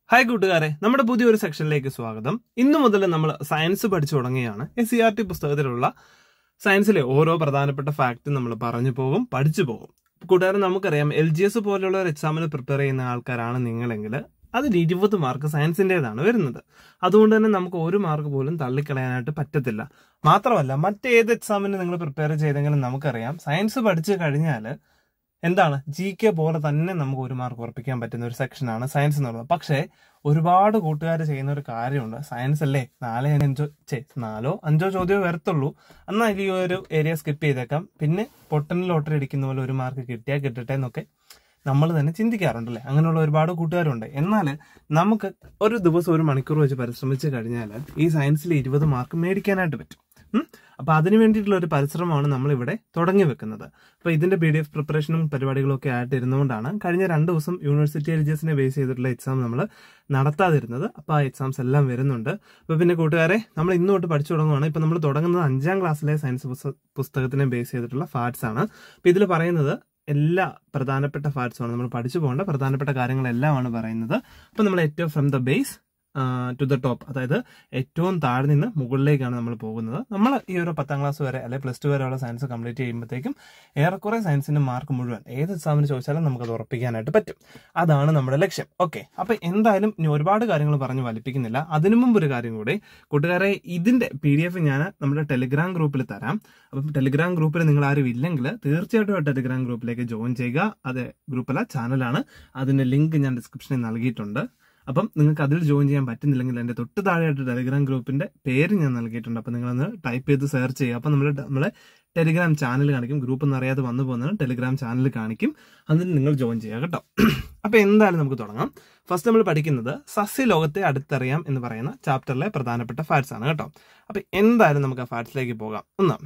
Hi കൂട്ടുകാരെ നമ്മുടെ പുതിയൊരു സെക്ഷനിലേക്ക് സ്വാഗതം ഇന്നു മുതൽ നമ്മൾ സയൻസ് പഠിച്ചു തുടങ്ങിയാണ് എസ് സി ആർ ടി പുസ്തകത്തിലുള്ള സയൻസിലെ ഓരോ പ്രധാനപ്പെട്ട ഫാക്റ്റും നമ്മൾ പറഞ്ഞു പോകും പഠിച്ചു പോകും കൂട്ടുകാരെ നമുക്കറിയാം എൽ ജി എസ് പോലെയുള്ള ഒരു എക്സാമിന് പ്രിപ്പയർ ചെയ്യുന്ന ആൾക്കാരാണ് നിങ്ങളെങ്കിൽ അതിൽ ഇരുപത് മാർക്ക് സയൻസിൻ്റെതാണ് വരുന്നത് അതുകൊണ്ട് തന്നെ നമുക്ക് ഒരു മാർക്ക് പോലും തള്ളിക്കളയാനായിട്ട് പറ്റത്തില്ല മാത്രമല്ല മറ്റേത് എക്സാമിന് നിങ്ങൾ പ്രിപ്പയർ ചെയ്തെങ്കിലും നമുക്കറിയാം സയൻസ് പഠിച്ചു കഴിഞ്ഞാൽ എന്താണ് ജി കെ പോലെ തന്നെ നമുക്ക് ഒരു മാർക്ക് ഉറപ്പിക്കാൻ പറ്റുന്ന ഒരു സെക്ഷനാണ് സയൻസ് എന്നുള്ളത് പക്ഷേ ഒരുപാട് കൂട്ടുകാർ ചെയ്യുന്ന ഒരു കാര്യമുണ്ട് സയൻസ് അല്ലേ നാലോ അഞ്ചോ ചേ നാലോ അഞ്ചോ ചോദ്യമോ വരത്തുള്ളൂ എന്നാൽ ഈ ഒരു ഏരിയ സ്കിപ്പ് ചെയ്തേക്കാം പിന്നെ പൊട്ടൻ ലോട്ടറി അടിക്കുന്ന പോലെ ഒരു മാർക്ക് കിട്ടിയാൽ കിട്ടട്ടെ എന്നൊക്കെ നമ്മൾ തന്നെ ചിന്തിക്കാറുണ്ടല്ലേ അങ്ങനെയുള്ള ഒരുപാട് കൂട്ടുകാരുണ്ട് എന്നാൽ നമുക്ക് ഒരു ദിവസം ഒരു മണിക്കൂർ വെച്ച് പരിശ്രമിച്ച് കഴിഞ്ഞാൽ ഈ സയൻസിൽ ഇരുപത് മാർക്ക് മേടിക്കാനായിട്ട് പറ്റും ഉം? അപ്പൊ അതിന് വേണ്ടിയിട്ടുള്ള ഒരു പരിശ്രമമാണ് നമ്മൾ ഇവിടെ തുടങ്ങി വെക്കുന്നത് അപ്പൊ ഇതിന്റെ പി ഡി എഫ് പ്രിപ്പറേഷനും പരിപാടികളും ഒക്കെ ആയിട്ട് ഇരുന്നുകൊണ്ടാണ് കഴിഞ്ഞ രണ്ട് ദിവസം യൂണിവേഴ്സിറ്റി എൽ ജി എസിനെ ബേസ് ചെയ്തിട്ടുള്ള എക്സാം നമ്മൾ നടത്താതിരുന്നത് അപ്പൊ ആ എക്സാംസ് എല്ലാം വരുന്നുണ്ട് അപ്പൊ പിന്നെ കൂട്ടുകാരെ നമ്മൾ ഇന്ന് തൊട്ട് പഠിച്ചു തുടങ്ങുകയാണ് ഇപ്പൊ നമ്മൾ തുടങ്ങുന്നത് അഞ്ചാം ക്ലാസ്സിലെ സയൻസ് പുസ്ത- പുസ്തകത്തിനെ ബേസ് ചെയ്തിട്ടുള്ള ഫാറ്റ്സ് ആണ് അപ്പൊ ഇതിൽ പറയുന്നത് എല്ലാ പ്രധാനപ്പെട്ട ഫാറ്റ്സും ആണ് നമ്മൾ പഠിച്ചു പോകേണ്ട പ്രധാനപ്പെട്ട കാര്യങ്ങളെല്ലാമാണ് പറയുന്നത് അപ്പൊ നമ്മൾ ഏറ്റവും from the base to the top അതായത് ഏറ്റവും താഴെ നിന്ന് മുകളിലേക്കാണ് നമ്മൾ പോകുന്നത് നമ്മൾ ഈ ഒരു പത്താം ക്ലാസ് വരെ അല്ലെങ്കിൽ പ്ലസ് ടു വരെയുള്ള സയൻസ് കംപ്ലീറ്റ് ചെയ്യുമ്പോഴത്തേക്കും ഏറെക്കുറെ സയൻസിന്റെ മാർക്ക് മുഴുവൻ ഏത് എക്സാമിന് ചോദിച്ചാലും നമുക്കത് ഉറപ്പിക്കാനായിട്ട് പറ്റും അതാണ് നമ്മുടെ ലക്ഷ്യം ഓക്കെ അപ്പൊ എന്തായാലും ഇനി ഒരുപാട് കാര്യങ്ങൾ പറഞ്ഞ് വലിപ്പിക്കുന്നില്ല അതിനു മുമ്പ് ഒരു കാര്യം കൂടി കൂട്ടുകാരെ ഇതിന്റെ പി ഡി എഫ് ഞാൻ നമ്മുടെ ടെലിഗ്രാം ഗ്രൂപ്പിൽ തരാം അപ്പം ടെലിഗ്രാം ഗ്രൂപ്പിൽ നിങ്ങൾ ആരും ഇല്ലെങ്കിൽ തീർച്ചയായിട്ടും ആ ടെലിഗ്രാം ഗ്രൂപ്പിലേക്ക് ജോയിൻ ചെയ്യുക അത് ഗ്രൂപ്പല്ല ചാനലാണ് അതിന്റെ ലിങ്ക് ഞാൻ ഡിസ്ക്രിപ്ഷനിൽ നൽകിയിട്ടുണ്ട് അപ്പം നിങ്ങൾക്ക് അതിൽ ജോയിൻ ചെയ്യാൻ പറ്റുന്നില്ലെങ്കിൽ എൻ്റെ തൊട്ട് താഴെയായിട്ട് ടെലിഗ്രാം ഗ്രൂപ്പിന്റെ പേര് ഞാൻ നൽകിയിട്ടുണ്ട് അപ്പം നിങ്ങളൊന്ന് ടൈപ്പ് ചെയ്ത് സെർച്ച് ചെയ്യുക അപ്പം നമ്മൾ നമ്മളെ ടെലിഗ്രാം ചാനൽ കാണിക്കും ഗ്രൂപ്പ് ഒന്നും അറിയാതെ വന്നു പോകുന്നതാണ് ടെലിഗ്രാം ചാനൽ കാണിക്കും അതിൽ നിങ്ങൾ ജോയിൻ ചെയ്യുക കേട്ടോ അപ്പൊ എന്തായാലും നമുക്ക് തുടങ്ങാം ഫസ്റ്റ് നമ്മൾ പഠിക്കുന്നത് സസ്യലോകത്തെ അടുത്തറിയാം എന്ന് പറയുന്ന ചാപ്റ്ററിലെ പ്രധാനപ്പെട്ട ഫാറ്റ്സ് ആണ് കേട്ടോ അപ്പൊ എന്തായാലും നമുക്ക് ആ ഫാറ്റ്സിലേക്ക് പോകാം ഒന്ന്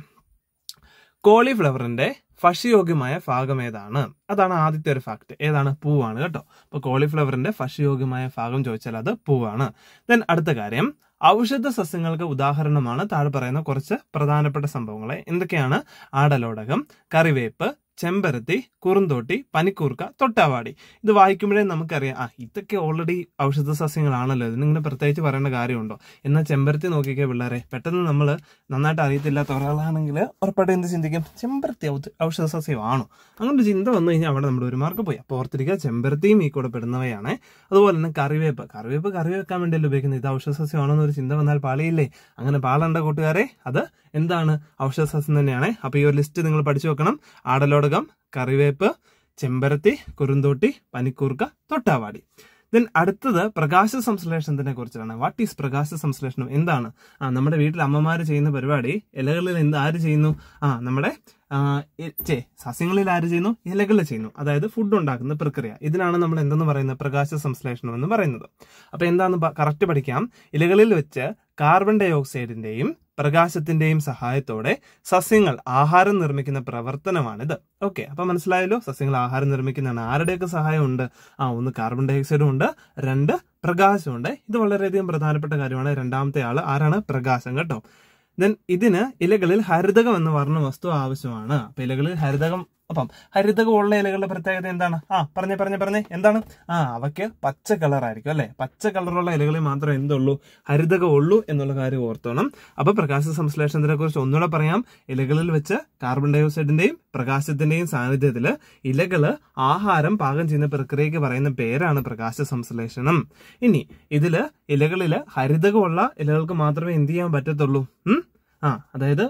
കോളിഫ്ലവറിന്റെ ഭക്ഷ്യയോഗ്യമായ ഭാഗം ഏതാണ് അതാണ് ആദ്യത്തെ ഒരു ഫാക്ട് ഏതാണ് പൂവാണ് കേട്ടോ അപ്പൊ കോളിഫ്ലവറിന്റെ ഭക്ഷ്യയോഗ്യമായ ഭാഗം ചോദിച്ചാൽ അത് പൂവാണ് ദെൻ അടുത്ത കാര്യം ഔഷധ സസ്യങ്ങൾക്ക് ഉദാഹരണമാണ് താഴെ പറയുന്ന കുറച്ച് പ്രധാനപ്പെട്ട സംഭവങ്ങളെ എന്തൊക്കെയാണ് ആടലോടകം കറിവേപ്പ് ചെമ്പരത്തി കുറുന്തോട്ടി പനിക്കൂർക്ക തൊട്ടാവാടി ഇത് വായിക്കുമ്പോഴേ നമുക്കറിയാം ആ ഇതൊക്കെ ഓൾറെഡി ഔഷധ സസ്യങ്ങളാണല്ലോ ഇതിനിങ്ങനെ പ്രത്യേകിച്ച് പറയേണ്ട കാര്യമുണ്ടോ എന്നാൽ ചെമ്പരത്തി നോക്കിക്കേ പിള്ളേരെ പെട്ടെന്ന് നമ്മൾ നന്നായിട്ട് അറിയത്തില്ലാത്ത ഒരാളാണെങ്കിൽ ഉറപ്പായിട്ടും എന്ത് ചിന്തിക്കും ചെമ്പരത്തി ഔ- ഔഷധ സസ്യമാണോ അങ്ങനെ ഒരു ചിന്ത വന്നു കഴിഞ്ഞാൽ അവിടെ നമ്മുടെ ഒരു മാർക്ക് പോയി അപ്പോൾ ഓർത്തിരിക്കുക ചെമ്പരത്തിയും ഈ കൂടെ പെടുന്നവയാണ് അതുപോലെ തന്നെ കറിവേപ്പ് കറിവേപ്പ് കറി വെക്കാൻ വേണ്ടിയല്ലേ ഉപയോഗിക്കുന്നത് ഇത് ഔഷധ സസ്യമാണോ എന്നൊരു ചിന്ത വന്നാൽ പാളിയില്ലേ അങ്ങനെ പാളണ്ട കൂട്ടുകാരെ അത് എന്താണ് ഔഷധ സസ്യം തന്നെയാണ് അപ്പൊ ഈ ഒരു ലിസ്റ്റ് നിങ്ങൾ പഠിച്ചു വെക്കണം ആടലോടകം കറിവേപ്പ് ചെമ്പരത്തി കുറുന്തോട്ടി പനിക്കൂർക്ക തൊട്ടാവാടി ദെൻ അടുത്തത് പ്രകാശ സംശ്ലേഷണത്തിനെ കുറിച്ചാണ് വാട്ട് ഈസ് പ്രകാശ സംശ്ലേഷണം എന്താണ് ആ നമ്മുടെ വീട്ടിൽ അമ്മമാര് ചെയ്യുന്ന പരിപാടി ഇലകളിൽ എന്ത് ആര് ചെയ്യുന്നു ആ നമ്മുടെ ആ, ഇ- ചേ സസ്യങ്ങളിൽ ആര് ചെയ്യുന്നു ഇലകളിൽ ചെയ്യുന്നു അതായത് ഫുഡ് ഉണ്ടാക്കുന്ന പ്രക്രിയ ഇതിനാണ് നമ്മൾ എന്തെന്ന് പറയുന്നത് പ്രകാശ സംശ്ലേഷണം എന്ന് പറയുന്നത് അപ്പൊ എന്താന്ന് കറക്റ്റ് പഠിക്കാം ഇലകളിൽ വെച്ച് കാർബൺ ഡൈ ഓക്സൈഡിന്റെയും പ്രകാശത്തിന്റെയും സഹായത്തോടെ സസ്യങ്ങൾ ആഹാരം നിർമ്മിക്കുന്ന പ്രവർത്തനമാണിത് ഓക്കെ അപ്പൊ മനസ്സിലായല്ലോ സസ്യങ്ങൾ ആഹാരം നിർമ്മിക്കുന്നതാണ് ആരുടെയൊക്കെ സഹായം ഉണ്ട് ആ ഒന്ന് കാർബൺ ഡൈ ഓക്സൈഡും ഉണ്ട് രണ്ട് പ്രകാശമുണ്ട് ഇത് വളരെയധികം പ്രധാനപ്പെട്ട കാര്യമാണ് രണ്ടാമത്തെ ആള് ആരാണ് പ്രകാശം കേട്ടോ ദെൻ ഇതിന് ഇലകളിൽ ഹരിതകം എന്ന് പറഞ്ഞ വസ്തു ആവശ്യമാണ് അപ്പൊ ഇലകളിൽ ഹരിതകം അപ്പം ഹരിതകം ഉള്ള ഇലകളുടെ പ്രത്യേകത എന്താണ് ആ പറഞ്ഞേ പറഞ്ഞേ പറഞ്ഞേ എന്താണ് ആ അവയ്ക്ക് പച്ച കളർ ആയിരിക്കും അല്ലെ പച്ച കളറുള്ള ഇലകളിൽ മാത്രമേ എന്തുള്ളൂ ഹരിതകം ഉള്ളൂ എന്നുള്ള കാര്യം ഓർത്തോണം അപ്പൊ പ്രകാശ സംശ്ലേഷണത്തിനെ കുറിച്ച് ഒന്നുകൂടെ പറയാം ഇലകളിൽ വെച്ച് കാർബൺ ഡൈ ഓക്സൈഡിന്റെയും പ്രകാശത്തിന്റെയും സാന്നിധ്യത്തില് ഇലകള് ആഹാരം പാകം ചെയ്യുന്ന പ്രക്രിയക്ക് പറയുന്ന പേരാണ് പ്രകാശ സംശ്ലേഷണം ഇനി ഇതില് ഇലകളില് ഹരിതകമുള്ള ഇലകൾക്ക് മാത്രമേ എന്ത് ചെയ്യാൻ പറ്റത്തുള്ളൂ ഉം? ആ അതായത്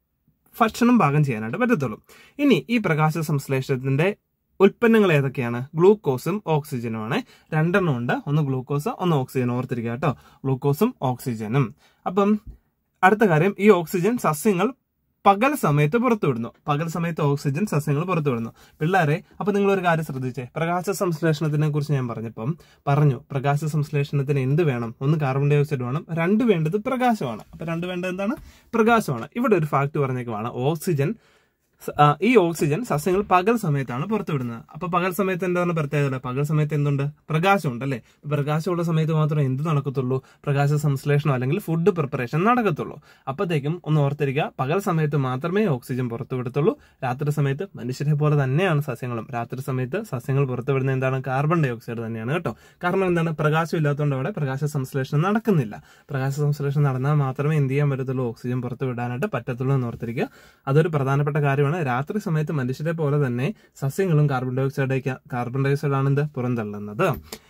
ഭക്ഷണം പാകം ചെയ്യാനായിട്ട് പറ്റത്തുള്ളൂ ഇനി ഈ പ്രകാശ സംശ്ലേഷണത്തിന്റെ ഉൽപ്പന്നങ്ങൾ ഏതൊക്കെയാണ് ഗ്ലൂക്കോസും ഓക്സിജനും ആണ് രണ്ടെണ്ണം ഉണ്ട് ഒന്ന് ഗ്ലൂക്കോസ് ഒന്ന് ഓക്സിജൻ ഓർത്തിരിക്കുക കേട്ടോ ഗ്ലൂക്കോസും ഓക്സിജനും അപ്പം അടുത്ത കാര്യം ഈ ഓക്സിജൻ സസ്യങ്ങൾ പകൽ സമയത്ത് പുറത്തുവിടുന്നു പകൽ സമയത്ത് ഓക്സിജൻ സസ്യങ്ങൾ പുറത്തുവിടുന്നു പിള്ളേരെ അപ്പൊ നിങ്ങൾ ഒരു കാര്യം ശ്രദ്ധിച്ചേ പ്രകാശ സംശ്ലേഷണത്തിനെ കുറിച്ച് ഞാൻ പറഞ്ഞപ്പം പറഞ്ഞു പ്രകാശ സംശ്ലേഷണത്തിന് എന്ത് വേണം ഒന്ന് കാർബൺ ഡൈ ഓക്സൈഡ് വേണം രണ്ട് വേണ്ടത് പ്രകാശമാണ് അപ്പൊ രണ്ട് വേണ്ടത് എന്താണ് പ്രകാശമാണ് ഇവിടെ ഒരു ഫാക്ട് പറഞ്ഞേക്കുവാണ് ഓക്സിജൻ സ- ആ, ഈ ഓക്സിജൻ സസ്യങ്ങൾ പകൽ സമയത്താണ് പുറത്തുവിടുന്നത് അപ്പൊ പകൽ സമയത്ത് എന്താണ് പ്രത്യേകത പകൽ സമയത്ത് എന്തുണ്ട് പ്രകാശമുണ്ട് അല്ലെ പ്രകാശമുള്ള സമയത്ത് മാത്രമേ എന്ത് നടക്കത്തുള്ളൂ പ്രകാശ സംശ്ലേഷണം അല്ലെങ്കിൽ ഫുഡ് പ്രിപ്പറേഷൻ നടക്കത്തുള്ളൂ അപ്പോഴത്തേക്കും ഒന്ന് ഓർത്തിരിക്കുക പകൽ സമയത്ത് മാത്രമേ ഓക്സിജൻ പുറത്തുവിടത്തുള്ളൂ രാത്രി സമയത്ത് മനുഷ്യരെ പോലെ തന്നെയാണ് സസ്യങ്ങളും രാത്രി സമയത്ത് സസ്യങ്ങൾ പുറത്തുവിടുന്ന എന്താണ് കാർബൺ ഡൈ ഓക്സൈഡ് തന്നെയാണ് കേട്ടോ കാരണം എന്താണ് പ്രകാശം ഇല്ലാത്തതുകൊണ്ട് അവിടെ പ്രകാശ സംശ്ലേഷണം നടക്കുന്നില്ല പ്രകാശ സംശ്ലേഷണം നടന്നാൽ മാത്രമേ എന്ത് ചെയ്യാൻ പറ്റത്തുള്ളൂ ഓക്സിജൻ പുറത്തു വിടാനായിട്ട് പറ്റത്തുള്ളൂ എന്ന് ഓർത്തിരിക്കുക അതൊരു പ്രധാനപ്പെട്ട കാര്യമാണ് രാത്രി സമയത്ത് മനുഷ്യരെ പോലെ തന്നെ സസ്യങ്ങളും carbon dioxide carbon dioxide ആണ് എന്ത് പുറന്തള്ളുന്നത്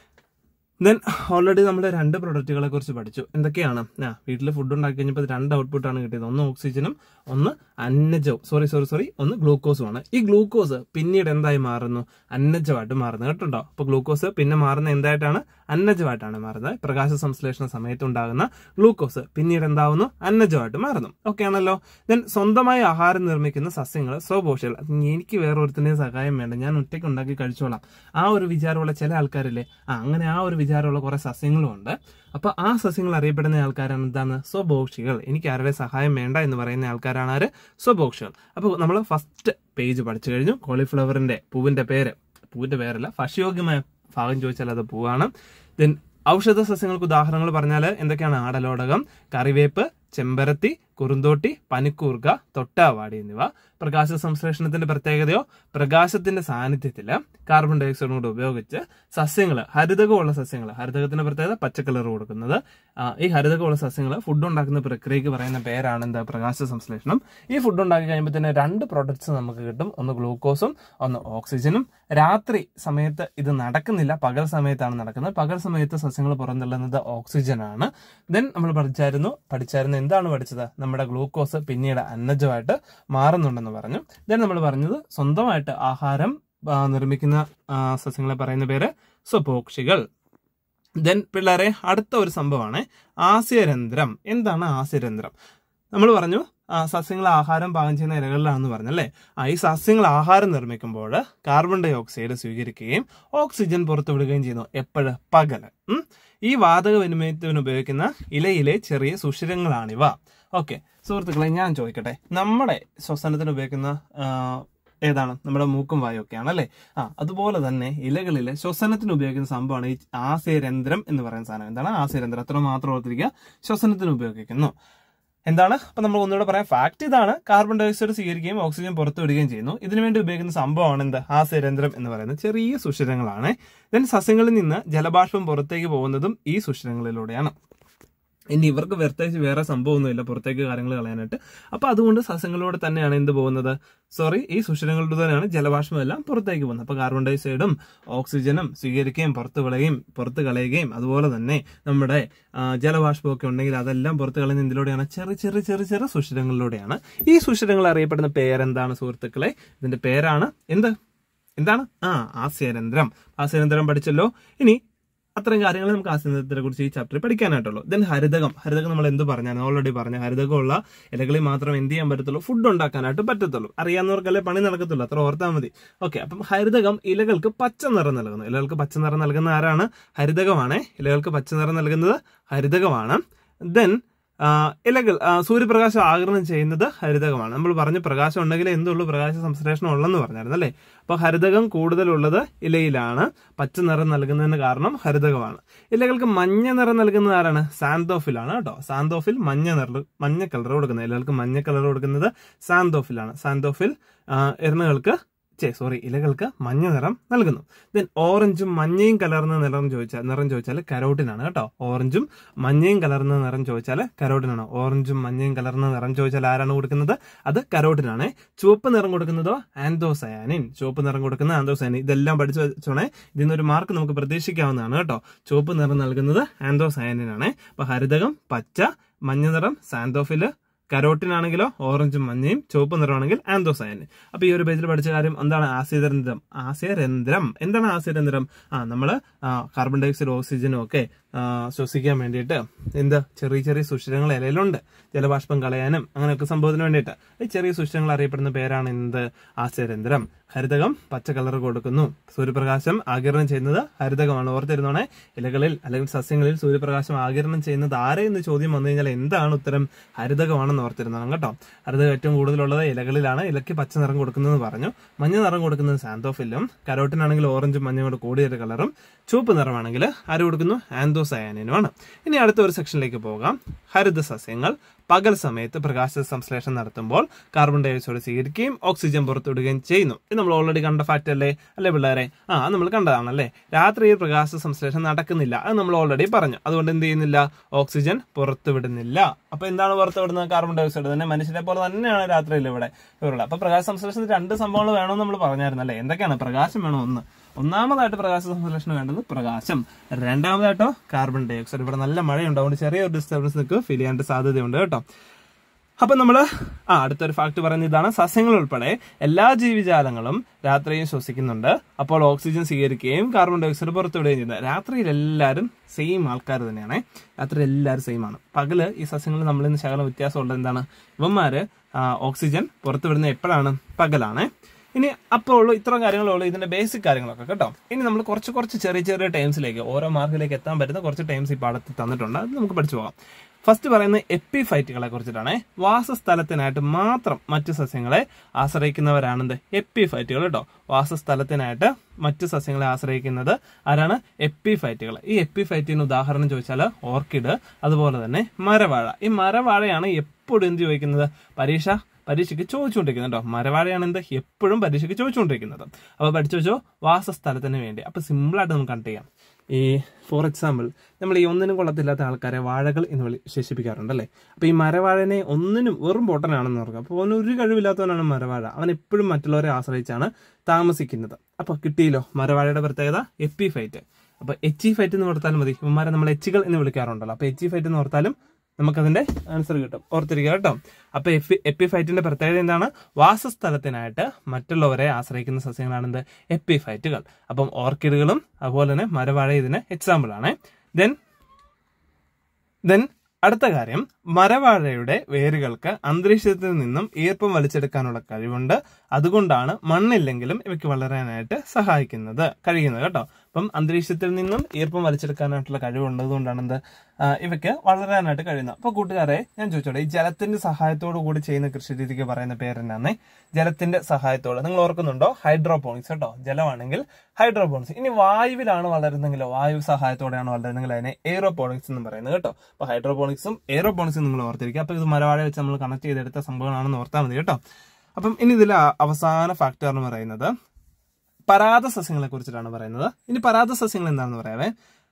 ദെൻ ഓൾറെഡി നമ്മൾ രണ്ട് പ്രൊഡക്റ്റുകളെ കുറിച്ച് പഠിച്ചു എന്തൊക്കെയാണ് ആ വീട്ടിൽ ഫുഡ് ഉണ്ടാക്കി കഴിഞ്ഞപ്പോൾ രണ്ട് ഔട്ട്പുട്ട് ആണ് കിട്ടിയത് ഒന്ന് ഓക്സിജനും ഒന്ന് അന്നജവും സോറി സോറി സോറി ഒന്ന് ഗ്ലൂക്കോസും ആണ് ഈ ഗ്ലൂക്കോസ് പിന്നീട് എന്തായി മാറുന്നു അന്നജമായിട്ട് മാറുന്നത് കേട്ടോ അപ്പൊ ഗ്ലൂക്കോസ് പിന്നെ മാറുന്ന എന്തായിട്ടാണ് അന്നജമായിട്ടാണ് മാറുന്നത് പ്രകാശ സംശ്ലേഷണ സമയത്ത് ഉണ്ടാകുന്ന ഗ്ലൂക്കോസ് പിന്നീട് എന്താവുന്നു അന്നജമായിട്ട് മാറുന്നു ഓക്കെ ആണല്ലോ ദെൻ സ്വന്തമായി ആഹാരം നിർമ്മിക്കുന്ന സസ്യങ്ങൾ സ്വപോഷികൾ എനിക്ക് വേറൊരുത്തിൻ്റെയും സഹായം വേണ്ട ഞാൻ ഒറ്റയ്ക്ക് ഉണ്ടാക്കി കഴിച്ചോളാം ആ ഒരു വിചാരമുള്ള ചില ആൾക്കാരില്ലേ ആ അങ്ങനെ ആ ഒരു വിചാരമുള്ള കുറെ സസ്യങ്ങളും ഉണ്ട് അപ്പൊ ആ സസ്യങ്ങൾ അറിയപ്പെടുന്ന ആൾക്കാരാണ് എന്താണ് സ്വഭോക്ഷികൾ എനിക്ക് ആരുടെ സഹായം വേണ്ട എന്ന് പറയുന്ന ആൾക്കാരാണ് ആര് സ്വഭോക്ഷികൾ അപ്പോൾ നമ്മൾ ഫസ്റ്റ് പേജ് പഠിച്ചു കഴിഞ്ഞു കോളിഫ്ലവറിന്റെ പൂവിന്റെ പേര് പൂവിന്റെ പേരല്ല ഭക്ഷ്യയോഗ്യമായ ഭാഗം ചോദിച്ചാൽ അത് പൂവാണ് ദെൻ ഔഷധ സസ്യങ്ങൾക്ക് ഉദാഹരണങ്ങൾ പറഞ്ഞാൽ എന്തൊക്കെയാണ് ആടലോടകം കറിവേപ്പ് ചെമ്പരത്തി കുറുന്തോട്ടി പനിക്കൂർക്ക തൊട്ടാവാടി എന്നിവ പ്രകാശ സംശ്ലേഷണത്തിന്റെ പ്രത്യേകതയോ പ്രകാശത്തിന്റെ സാന്നിധ്യത്തില് കാർബൺ ഡൈ ഓക്സൈഡും കൂടെ ഉപയോഗിച്ച് സസ്യങ്ങൾ ഹരിതകമുള്ള സസ്യങ്ങൾ ഹരിതകത്തിന്റെ പ്രത്യേകത പച്ച കളർ കൊടുക്കുന്നത് ആ, ഈ ഹരിതകമുള്ള സസ്യങ്ങൾ ഫുഡ് ഉണ്ടാക്കുന്ന പ്രക്രിയക്ക് പറയുന്ന പേരാണ് എന്താ പ്രകാശ സംശ്ലേഷണം ഈ ഫുഡ് ഉണ്ടാക്കി കഴിയുമ്പോൾ തന്നെ രണ്ട് പ്രൊഡക്ട്സ് നമുക്ക് കിട്ടും ഒന്ന് ഗ്ലൂക്കോസും ഒന്ന് ഓക്സിജനും രാത്രി സമയത്ത് ഇത് നടക്കുന്നില്ല പകൽ സമയത്താണ് നടക്കുന്നത് പകൽ സമയത്ത് സസ്യങ്ങൾ പുറന്തള്ളുന്നത് ഓക്സിജനാണ് ദെൻ നമ്മൾ പഠിച്ചായിരുന്നു പഠിച്ചായിരുന്നു എന്താണ് പഠിച്ചത് നമ്മുടെ ഗ്ലൂക്കോസ് പിന്നീട് അന്നജമായിട്ട് മാറുന്നുണ്ടെന്ന് പറഞ്ഞു ദെൻ നമ്മൾ പറഞ്ഞത് സ്വന്തമായിട്ട് ആഹാരം ആ, നിർമ്മിക്കുന്ന ആ, സസ്യങ്ങളെ പറയുന്ന പേര് സ്വപോക്ഷികൾ ദെൻ പിള്ളേരെ അടുത്ത ഒരു സംഭവമാണ് ആസ്യരന്ധ്രം എന്താണ് ആസ്യരന്ധ്രം നമ്മൾ പറഞ്ഞു ആ, സസ്യങ്ങൾ ആഹാരം പാകം ചെയ്യുന്ന ഇലകളിലാണെന്ന് പറഞ്ഞല്ലേ ആ ഈ സസ്യങ്ങൾ ആഹാരം നിർമ്മിക്കുമ്പോൾ കാർബൺ ഡൈ ഓക്സൈഡ് സ്വീകരിക്കുകയും ഓക്സിജൻ പുറത്തുവിടുകയും ചെയ്യുന്നു എപ്പോഴ് പകല് ഉം. ഈ വാതക വിനിമയത്തിന് ഉപയോഗിക്കുന്ന ഇലയിലെ ചെറിയ സുഷിരങ്ങളാണിവ ഓക്കെ സുഹൃത്തുക്കളെ ഞാൻ ചോദിക്കട്ടെ നമ്മുടെ ശ്വസനത്തിന് ഉപയോഗിക്കുന്ന ആ, ഏതാണ് നമ്മുടെ മൂക്കും വായും ഒക്കെയാണ് അല്ലേ ആ അതുപോലെ തന്നെ ഇലകളിലെ ശ്വസനത്തിന് ഉപയോഗിക്കുന്ന സംഭവമാണ് ഈ ആസ്യരന്ധ്രം എന്ന് പറയുന്ന സാധനം എന്താണ് ആസ്യരന്ധ്രം അത്ര മാത്രം ഓർത്തിരിക്കുക ശ്വസനത്തിന് ഉപയോഗിക്കുന്നു എന്താണ് അപ്പൊ നമ്മൾ ഒന്നുകൂടെ പറയാം ഫാക്ട് ഇതാണ് കാർബൺ ഡൈ ഓക്സൈഡ് സ്വീകരിക്കുകയും ഓക്സിജൻ പുറത്തുവിടുകയും ചെയ്യുന്നു ഇതിനുവേണ്ടി ഉപയോഗിക്കുന്ന സംഭവമാണ് എന്ത് ആസ്യരന്ധ്രം എന്ന് പറയുന്നത് ചെറിയ സുഷിരങ്ങളാണ് ദെൻ സസ്യങ്ങളിൽ നിന്ന് ജലബാഷ്പം പുറത്തേക്ക് പോകുന്നതും ഈ സുഷിരങ്ങളിലൂടെയാണ് ഇനി ഇവർക്ക് പ്രത്യേകിച്ച് വേറെ സംഭവമൊന്നുമില്ല പുറത്തേക്ക് കാര്യങ്ങൾ കളയാനായിട്ട് അപ്പൊ അതുകൊണ്ട് സസ്യങ്ങളിലൂടെ തന്നെയാണ് എന്ത് പോകുന്നത് സോറി ഈ സുഷിരങ്ങളിലൂടെ തന്നെയാണ് ജലബാഷ്പം എല്ലാം പുറത്തേക്ക് പോകുന്നത് അപ്പൊ കാർബൺ ഡൈ ഓക്സൈഡും ഓക്സിജനും സ്വീകരിക്കുകയും പുറത്ത് വിളയുകയും പുറത്ത് കളയുകയും അതുപോലെ തന്നെ നമ്മുടെ ആ, ജലബാഷ്പമൊക്കെ ഉണ്ടെങ്കിൽ അതെല്ലാം പുറത്ത് കളയുന്ന എന്തിലൂടെയാണ് ചെറിയ ചെറിയ ചെറിയ ചെറിയ സുഷിരങ്ങളിലൂടെയാണ് ഈ സുഷിരങ്ങൾ അറിയപ്പെടുന്ന പേരെന്താണ് സുഹൃത്തുക്കളെ ഇതിന്റെ പേരാണ് എന്ത് എന്താണ് ആ ആസ്യരന്ധ്രം ആസ്യരന്ധ്രം പഠിച്ചല്ലോ ഇനി അത്രയും കാര്യങ്ങൾ നമുക്ക് ആസ്യരന്ധ്രത്തെ കുറിച്ച് ഈ ചാപ്റ്ററിൽ പഠിക്കാനായിട്ടുള്ളൂ ദെൻ ഹരിതകം ഹരിതകം നമ്മൾ എന്ത് പറഞ്ഞാണ് ഓൾറെഡി പറഞ്ഞു ഹരിതകമുള്ള ഇലകളിൽ മാത്രം എന്ത് ചെയ്യാൻ പറ്റത്തുള്ളൂ ഫുഡ് ഉണ്ടാക്കാനായിട്ട് പറ്റത്തുള്ളൂ അറിയാവുന്നവർക്കല്ലേ പണി നടക്കത്തുള്ളൂ അത്ര ഓർത്താൽ മതി ഓക്കെ അപ്പം ഹരിതകം ഇലകൾക്ക് പച്ച നിറം നൽകുന്നു ഇലകൾക്ക് പച്ച നിറം നൽകുന്ന ആരാണ് ഹരിതകമാണ് ഇലകൾക്ക് പച്ച നിറം നൽകുന്നത് ഹരിതകമാണ് ദെൻ ഇലകൾ ആ, സൂര്യപ്രകാശം ആഗിരണം ചെയ്യുന്നത് ഹരിതകമാണ് നമ്മൾ പറഞ്ഞു പ്രകാശം ഉണ്ടെങ്കിൽ എന്തുള്ളൂ പ്രകാശ സംശ്ലേഷണം ഉള്ളെന്ന് പറഞ്ഞായിരുന്നു അല്ലേ അപ്പൊ ഹരിതകം കൂടുതലുള്ളത് ഇലയിലാണ് പച്ച നിറം നൽകുന്നതിന് കാരണം ഹരിതകമാണ് ഇലകൾക്ക് മഞ്ഞ നിറം നൽകുന്നത് ആരാണ് സാന്തോഫിലാണ് കേട്ടോ സാന്തോഫിൽ മഞ്ഞ നിറം മഞ്ഞ കളർ കൊടുക്കുന്നത് ഇലകൾക്ക് മഞ്ഞ കളർ കൊടുക്കുന്നത് സാന്തോഫിലാണ് സാന്തോഫിൽ ആ, എണ്ണകൾക്ക് ചേ സോറി ഇലകൾക്ക് മഞ്ഞ നിറം നൽകുന്നു ദെൻ ഓറഞ്ചും മഞ്ഞയും കലർന്ന നിറം ചോദിച്ചാൽ നിറം ചോദിച്ചാൽ കരോട്ടിനാണ് കേട്ടോ ഓറഞ്ചും മഞ്ഞയും കലർന്ന നിറം ചോദിച്ചാൽ കരോട്ടിനാണ് ഓറഞ്ചും മഞ്ഞയും കലർന്ന നിറം ചോദിച്ചാൽ ആരാണ് കൊടുക്കുന്നത് അത് കരോട്ടിനാണ് ചുവപ്പ് നിറം കൊടുക്കുന്നതോ ആന്തോസയാനിൻ ചുവപ്പ് നിറം കൊടുക്കുന്ന ആന്തോസയാനിൻ ഇതെല്ലാം പഠിച്ചു വെച്ചോണേ ഇതിൽ നിന്നൊരു മാർക്ക് നമുക്ക് പ്രതീക്ഷിക്കാവുന്നതാണ് കേട്ടോ ചുവപ്പ് നിറം നൽകുന്നത് ആന്തോസയാനിനാണ് അപ്പൊ ഹരിതകം പച്ച മഞ്ഞ നിറം സാന്തോഫില് കരോട്ടിൻ ആണെങ്കിലോ ഓറഞ്ചും മഞ്ഞയും ചുവപ്പ് നിറമാണെങ്കിൽ ആന്തോസയൻ അപ്പൊ ഈ ഒരു പേജിൽ പഠിച്ച കാര്യം എന്താണ് ആസ്യരന്ധ്രം ആസ്യരന്ധ്രം എന്താണ് ആസ്യരന്ധ്രം ആ നമ്മള് ആ, കാർബൺ ഡൈ ഓക്സൈഡ് ഓക്സിജനും ഒക്കെ ആ, ശ്വസിക്കാൻ വേണ്ടിയിട്ട് എന്ത് ചെറിയ ചെറിയ സുഷിരങ്ങൾ ഇലയിലുണ്ട് ജലബാഷ്പം കളയാനും അങ്ങനെയൊക്കെ സംഭവത്തിന് വേണ്ടിയിട്ട് ഈ ചെറിയ സുഷിരങ്ങൾ അറിയപ്പെടുന്ന പേരാണ് എന്ത് ആശയരന്ധ്രം ഹരിതകം പച്ച കളർ കൊടുക്കുന്നു സൂര്യപ്രകാശം ആകിരണം ചെയ്യുന്നത് ഹരിതകമാണ് ഓർത്തിരുന്നോണേ ഇലകളിൽ അല്ലെങ്കിൽ സസ്യങ്ങളിൽ സൂര്യപ്രകാശം ആകിരണം ചെയ്യുന്നത് ആരെ എന്ന് ചോദ്യം വന്നു കഴിഞ്ഞാൽ എന്താണ് ഉത്തരം ഹരിതകമാണെന്ന് ഓർത്തിരുന്നോണം കേട്ടോ ഹരിതകം ഏറ്റവും കൂടുതലുള്ളത് ഇലകളിലാണ് ഇലയ്ക്ക് പച്ച നിറം കൊടുക്കുന്നത് പറഞ്ഞു മഞ്ഞ നിറം കൊടുക്കുന്നത് സാന്തോഫില്ലും കരോട്ടിനാണെങ്കിൽ ഓറഞ്ചും മഞ്ഞയും കൂടെ കൂടിയൊരു കളറും ചുവപ്പ് നിറമാണെങ്കിൽ ആര് കൊടുക്കുന്നു ആന്തോസയാനിനുമാണ് ഇനി അടുത്ത ഒരു സെക്ഷനിലേക്ക് പോകാം ഹരിത സസ്യങ്ങൾ പകൽ സമയത്ത് പ്രകാശ സംശ്ലേഷണം നടത്തുമ്പോൾ കാർബൺ ഡൈ ഓക്സൈഡ് സ്വീകരിക്കുകയും ഓക്സിജൻ പുറത്തുവിടുകയും ചെയ്യുന്നു ഇത് നമ്മൾ ഓൾറെഡി കണ്ട ഫാക്ട് അല്ലേ അല്ലേ പിള്ളേരെ ആ അത് നമ്മൾ കണ്ടതാണല്ലേ രാത്രിയിൽ പ്രകാശ സംശ്ലേഷണം നടക്കുന്നില്ല അത് നമ്മൾ ഓൾറെഡി പറഞ്ഞു അതുകൊണ്ട് എന്ത് ചെയ്യുന്നില്ല ഓക്സിജൻ പുറത്തുവിടുന്നില്ല അപ്പൊ എന്താണ് പുറത്തുവിടുന്നത് കാർബൺ ഡൈ ഓക്സൈഡ് തന്നെ മനുഷ്യരെ പോലെ തന്നെയാണ് രാത്രിയിൽ ഇവിടെ ഇവരുള്ളത് അപ്പൊ പ്രകാശ സംശ്ലേഷണത്തിന് രണ്ട് സംഭവങ്ങൾ വേണമെന്ന് നമ്മൾ പറഞ്ഞായിരുന്നല്ലേ എന്തൊക്കെയാണ് പ്രകാശം വേണം ഒന്ന് ഒന്നാമതായിട്ട് പ്രകാശ സംശ്ലേഷണം വേണ്ടത് പ്രകാശം രണ്ടാമതായിട്ടോ കാർബൺ ഡൈ ഓക്സൈഡ് ഇവിടെ നല്ല മഴയുണ്ട് അതുകൊണ്ട് ചെറിയൊരു ഡിസ്റ്റർബൻസ് നിങ്ങൾക്ക് ഫീൽ ചെയ്യാൻ സാധ്യതയുണ്ട് കേട്ടോ അപ്പൊ നമ്മള് ആ അടുത്തൊരു ഫാക്ട് പറയുന്നത് ഇതാണ് സസ്യങ്ങൾ ഉൾപ്പെടെ എല്ലാ ജീവിജാലങ്ങളും രാത്രിയും ശ്വസിക്കുന്നുണ്ട് അപ്പോൾ ഓക്സിജൻ സ്വീകരിക്കുകയും കാർബൺ ഡൈ ഓക്സൈഡ് പുറത്തുവിടുകയും ചെയ്യുന്നത് രാത്രിയിൽ എല്ലാവരും സെയിം ആൾക്കാർ തന്നെയാണ് രാത്രി എല്ലാവരും സെയിം ആണ് പകല് ഈ സസ്യങ്ങൾ നമ്മളിൽ നിന്ന് ശകലം വ്യത്യാസമുള്ളത് എന്താണ് ഇവന്മാര് ആ, ഓക്സിജൻ പുറത്തുവിടുന്നത് എപ്പോഴാണ് പകലാണ് ഇനി അപ്പോൾ ഉള്ളൂ ഇത്ര കാര്യങ്ങളുള്ളൂ ഇതിന്റെ ബേസിക് കാര്യങ്ങളൊക്കെ കേട്ടോ ഇനി നമ്മൾ കുറച്ച് കുറച്ച് ചെറിയ ചെറിയ ടൈംസിലേക്ക് ഓരോ മാർക്കിലേക്ക് എത്താൻ പറ്റുന്ന കുറച്ച് ടൈംസ് ഈ പാഠത്തിൽ തന്നിട്ടുണ്ട് അത് നമുക്ക് പഠിച്ചു പോകാം ഫസ്റ്റ് പറയുന്നത് എപ്പിഫൈറ്റുകളെ കുറിച്ചിട്ടാണ് വാസസ്ഥലത്തിനായിട്ട് മാത്രം മറ്റു സസ്യങ്ങളെ ആശ്രയിക്കുന്നവരാണെന്ത് എപ്പിഫൈറ്റുകൾ കേട്ടോ വാസസ്ഥലത്തിനായിട്ട് മറ്റു സസ്യങ്ങളെ ആശ്രയിക്കുന്നത് ആരാണ് എപ്പിഫൈറ്റുകൾ ഈ എപ്പിഫൈറ്റിന് ഉദാഹരണം ചോദിച്ചാൽ ഓർക്കിഡ് അതുപോലെ തന്നെ മരവാഴ ഈ മരവാഴയാണ് എപ്പോഴും എന്ത് ചോദിക്കുന്നത് പരീക്ഷ പരീക്ഷയ്ക്ക് ചോദിച്ചുകൊണ്ടിരിക്കുന്നത് കേട്ടോ മരവാഴയാണ് എന്ത് എപ്പോഴും പരീക്ഷയ്ക്ക് ചോദിച്ചുകൊണ്ടിരിക്കുന്നത് അപ്പൊ പഠിച്ചു വെച്ചോ വാസസ്ഥലത്തിന് വേണ്ടി അപ്പൊ സിമ്പിൾ ആയിട്ട് നമുക്ക് കണ്ട് ചെയ്യാം ഈ ഫോർ എക്സാമ്പിൾ നമ്മൾ ഈ ഒന്നിനും കൊള്ളത്തില്ലാത്ത ആൾക്കാരെ വാഴകൾ എന്ന് വിളി വിശേഷിപ്പിക്കാറുണ്ട് അല്ലേ അപ്പൊ ഈ മരവാഴനെ ഒന്നിനും വെറും പൊട്ടനാണെന്ന് ഓർക്കുക അപ്പോൾ അവന് ഒരു കഴിവില്ലാത്തവനാണ് മരവാഴ അവൻ എപ്പോഴും മറ്റുള്ളവരെ ആശ്രയിച്ചാണ് താമസിക്കുന്നത് അപ്പൊ കിട്ടിയല്ലോ മരവാഴയുടെ പ്രത്യേകത എപ്പി ഫൈറ്റ് അപ്പൊ എച്ച് ഫൈറ്റ് എന്ന് ഓർത്താൽ മതി ഇവന്മാരെ നമ്മൾ എച്ചുകൾ എന്ന് വിളിക്കാറുണ്ടല്ലോ അപ്പൊ എച്ച് ഫൈറ്റ് എന്ന് ഓർത്താലും നമുക്കതിന്റെ ആൻസർ കിട്ടും ഓർത്തിരിക്കുക കേട്ടോ അപ്പൊ എഫി എപ്പിഫൈറ്റിന്റെ പ്രത്യേകത എന്താണ് വാസസ്ഥലത്തിനായിട്ട് മറ്റുള്ളവരെ ആശ്രയിക്കുന്ന സസ്യങ്ങളാണെന്ത് എപ്പിഫൈറ്റുകൾ അപ്പം ഓർക്കിഡുകളും അതുപോലെ തന്നെ മരവാഴ ഇതിന് എക്സാമ്പിൾ ആണ് ദെൻ ദെൻ അടുത്ത കാര്യം മരവാഴയുടെ വേരുകൾക്ക് അന്തരീക്ഷത്തിൽ നിന്നും ഈർപ്പം വലിച്ചെടുക്കാനുള്ള കഴിവുണ്ട് അതുകൊണ്ടാണ് മണ്ണില്ലെങ്കിലും ഇവയ്ക്ക് വളരാനായിട്ട് സഹായിക്കുന്നത് കഴിയുന്നത് കേട്ടോ അപ്പം അന്തരീക്ഷത്തിൽ നിന്നും ഈർപ്പം വലിച്ചെടുക്കാനായിട്ടുള്ള കഴിവുണ്ട് അതുകൊണ്ടാണ് എന്ത് ആ, ഇവയ്ക്ക് വളരാനായിട്ട് കഴിയുന്നത് അപ്പൊ കൂട്ടുകാരെ ഞാൻ ചോദിച്ചോട്ടെ ഈ ജലത്തിന്റെ സഹായത്തോടു കൂടി ചെയ്യുന്ന കൃഷി രീതിക്ക് പറയുന്ന പേരെന്നാന്നേ ജലത്തിന്റെ സഹായത്തോടെ നിങ്ങൾ ഓർക്കുന്നുണ്ടോ ഹൈഡ്രോപോണിക്സ് കേട്ടോ ജലമാണെങ്കിൽ ഹൈഡ്രോപോണിക്സ് ഇനി വായുവിലാണ് വളരുന്നെങ്കിലോ വായു സഹായത്തോടെയാണ് വളരുന്നെങ്കിൽ അതിനെ എയ്റോപോണിക്സ് എന്ന് പറയുന്നത് കേട്ടോ അപ്പൊ ഹൈഡ്രോപോണിക്സും എയ്റോപോണിക്സും നിങ്ങൾ ഓർത്തിരിക്കുക അപ്പൊ ഇത് മരവാഴ വെച്ച് നമ്മൾ കണക്ട് ചെയ്തെടുത്ത സംഭവങ്ങളാണെന്ന് ഓർത്താൽ മതി കേട്ടോ അപ്പം ഇനി ഇതിലെ ആ- അവസാന ഫാക്ടർ എന്ന് പറയുന്നത് പരാത സസ്യങ്ങളെ കുറിച്ചിട്ടാണ് പറയുന്നത് ഇനി പരാത സസ്യങ്ങൾ എന്താണെന്ന് പറയാവേ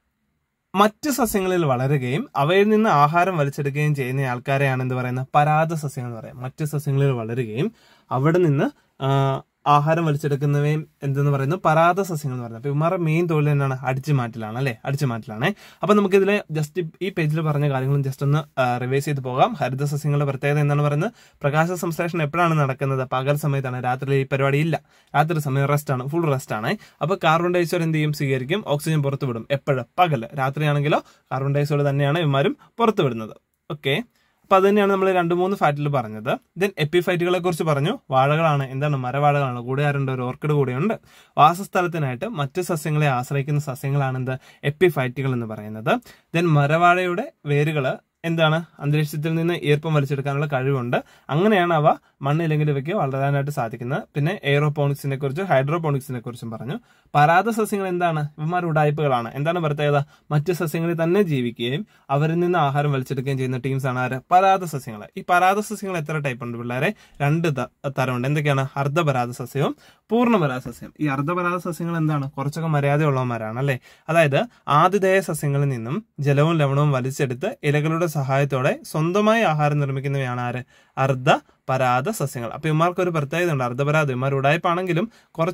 മറ്റ് സസ്യങ്ങളിൽ വളരുകയും അവയിൽ നിന്ന് ആഹാരം വലിച്ചെടുക്കുകയും ചെയ്യുന്ന ആൾക്കാരെയാണ് എന്ത് പറയുന്നത് പരാത സസ്യങ്ങൾ എന്ന് പറയാം മറ്റ് സസ്യങ്ങളിൽ വളരുകയും അവിടെ നിന്ന് ആ, ആഹാരം വലിച്ചെടുക്കുന്നവയും എന്തെന്ന് പറയുന്നത് പരാത സസ്യങ്ങൾ എന്ന് പറയുന്നത് അപ്പൊ ഇവന്മാരുടെ മെയിൻ തൊഴിൽ തന്നെയാണ് അടിച്ചു മാറ്റലാണ് അല്ലെ അടിച്ചു മാറ്റലാണ് അപ്പൊ നമുക്ക് ഇതിലെ ജസ്റ്റ് ഈ പേജിൽ പറഞ്ഞ കാര്യങ്ങളും ജസ്റ്റ് ഒന്ന് റിവൈസ് ചെയ്ത് പോകാം ഹരിത സസ്യങ്ങളുടെ പ്രത്യേകത എന്താണ് പറയുന്നത് പ്രകാശ സംശ്ലേഷണം എപ്പോഴാണ് നടക്കുന്നത് പകൽ സമയത്താണ് രാത്രി ഈ പരിപാടി ഇല്ല രാത്രി സമയം റെസ്റ്റ് ആണ് ഫുൾ റെസ്റ്റ് ആണ് അപ്പൊ കാർബൺ ഡൈഓക്സൈഡ് എന്ത് ചെയ്യും സ്വീകരിക്കും ഓക്സിജൻ പുറത്തുവിടും എപ്പോഴും പകല് രാത്രിയാണെങ്കിലോ കാർബൺ ഡൈഓക്സൈഡ് തന്നെയാണ് ഇവന്മാരും പുറത്തുവിടുന്നത് ഓക്കെ അപ്പൊ അത് തന്നെയാണ് നമ്മൾ രണ്ട് മൂന്ന് ഫാറ്റിൽ പറഞ്ഞത് ദെൻ എപ്പിഫൈറ്റുകളെ കുറിച്ച് പറഞ്ഞു വാഴകളാണ് എന്താണ് മരവാഴകളാണ് കൂടെ ആരുണ്ട് ഒരു ഓർക്കിഡ് കൂടെയുണ്ട് വാസസ്ഥലത്തിനായിട്ട് മറ്റ് സസ്യങ്ങളെ ആശ്രയിക്കുന്ന സസ്യങ്ങളാണ് എന്ത് എപ്പിഫൈറ്റുകൾ എന്ന് പറയുന്നത് ദെൻ മരവാഴയുടെ വേരുകള് എന്താണ് അന്തരീക്ഷത്തിൽ നിന്ന് ഈർപ്പം വലിച്ചെടുക്കാനുള്ള കഴിവുണ്ട് അങ്ങനെയാണ് അവ മണ്ണില്ലെങ്കിൽ ഇവയ്ക്ക് വളരാനായിട്ട് സാധിക്കുന്നത് പിന്നെ എയറോപോണിക്സിനെ കുറിച്ചും ഹൈഡ്രോപോണിക്സിനെ കുറിച്ചും പറഞ്ഞു പരാത സസ്യങ്ങൾ എന്താണ് ഇവന്മാർ ഉടായ്പകളാണ് എന്താണ് പ്രത്യേകത മറ്റു സസ്യങ്ങളിൽ തന്നെ ജീവിക്കുകയും അവരിൽ നിന്ന് ആഹാരം വലിച്ചെടുക്കുകയും ചെയ്യുന്ന ടീംസ് ആണ് ആര് പരാത സസ്യങ്ങൾ ഈ പരാത സസ്യങ്ങൾ എത്ര ടൈപ്പ് ഉണ്ട് പിള്ളേരെ രണ്ട് ത- തരമുണ്ട് എന്തൊക്കെയാണ് അർദ്ധപരാത സസ്യവും പൂർണ്ണപരാത സസ്യം ഈ അർദ്ധപരാത സസ്യങ്ങൾ എന്താണ് കുറച്ചൊക്കെ മര്യാദയുള്ളവന്മാരാണ് അല്ലെ അതായത് ആതിഥേയ സസ്യങ്ങളിൽ നിന്നും ജലവും ലവണവും വലിച്ചെടുത്ത് ഇലകളുടെ സഹായത്തോടെ സ്വന്തമായി ആഹാരം നിർമ്മിക്കുന്നവയാണ് ആര് അർദ്ധ പരാത സസ്യങ്ങൾ അപ്പൊ ഇമാർക്ക് ഒരു പ്രത്യേകത ഉണ്ട് അർദ്ധപരാത ഇമാർ ഉടായ്പാണെങ്കിലും കുറച്ച്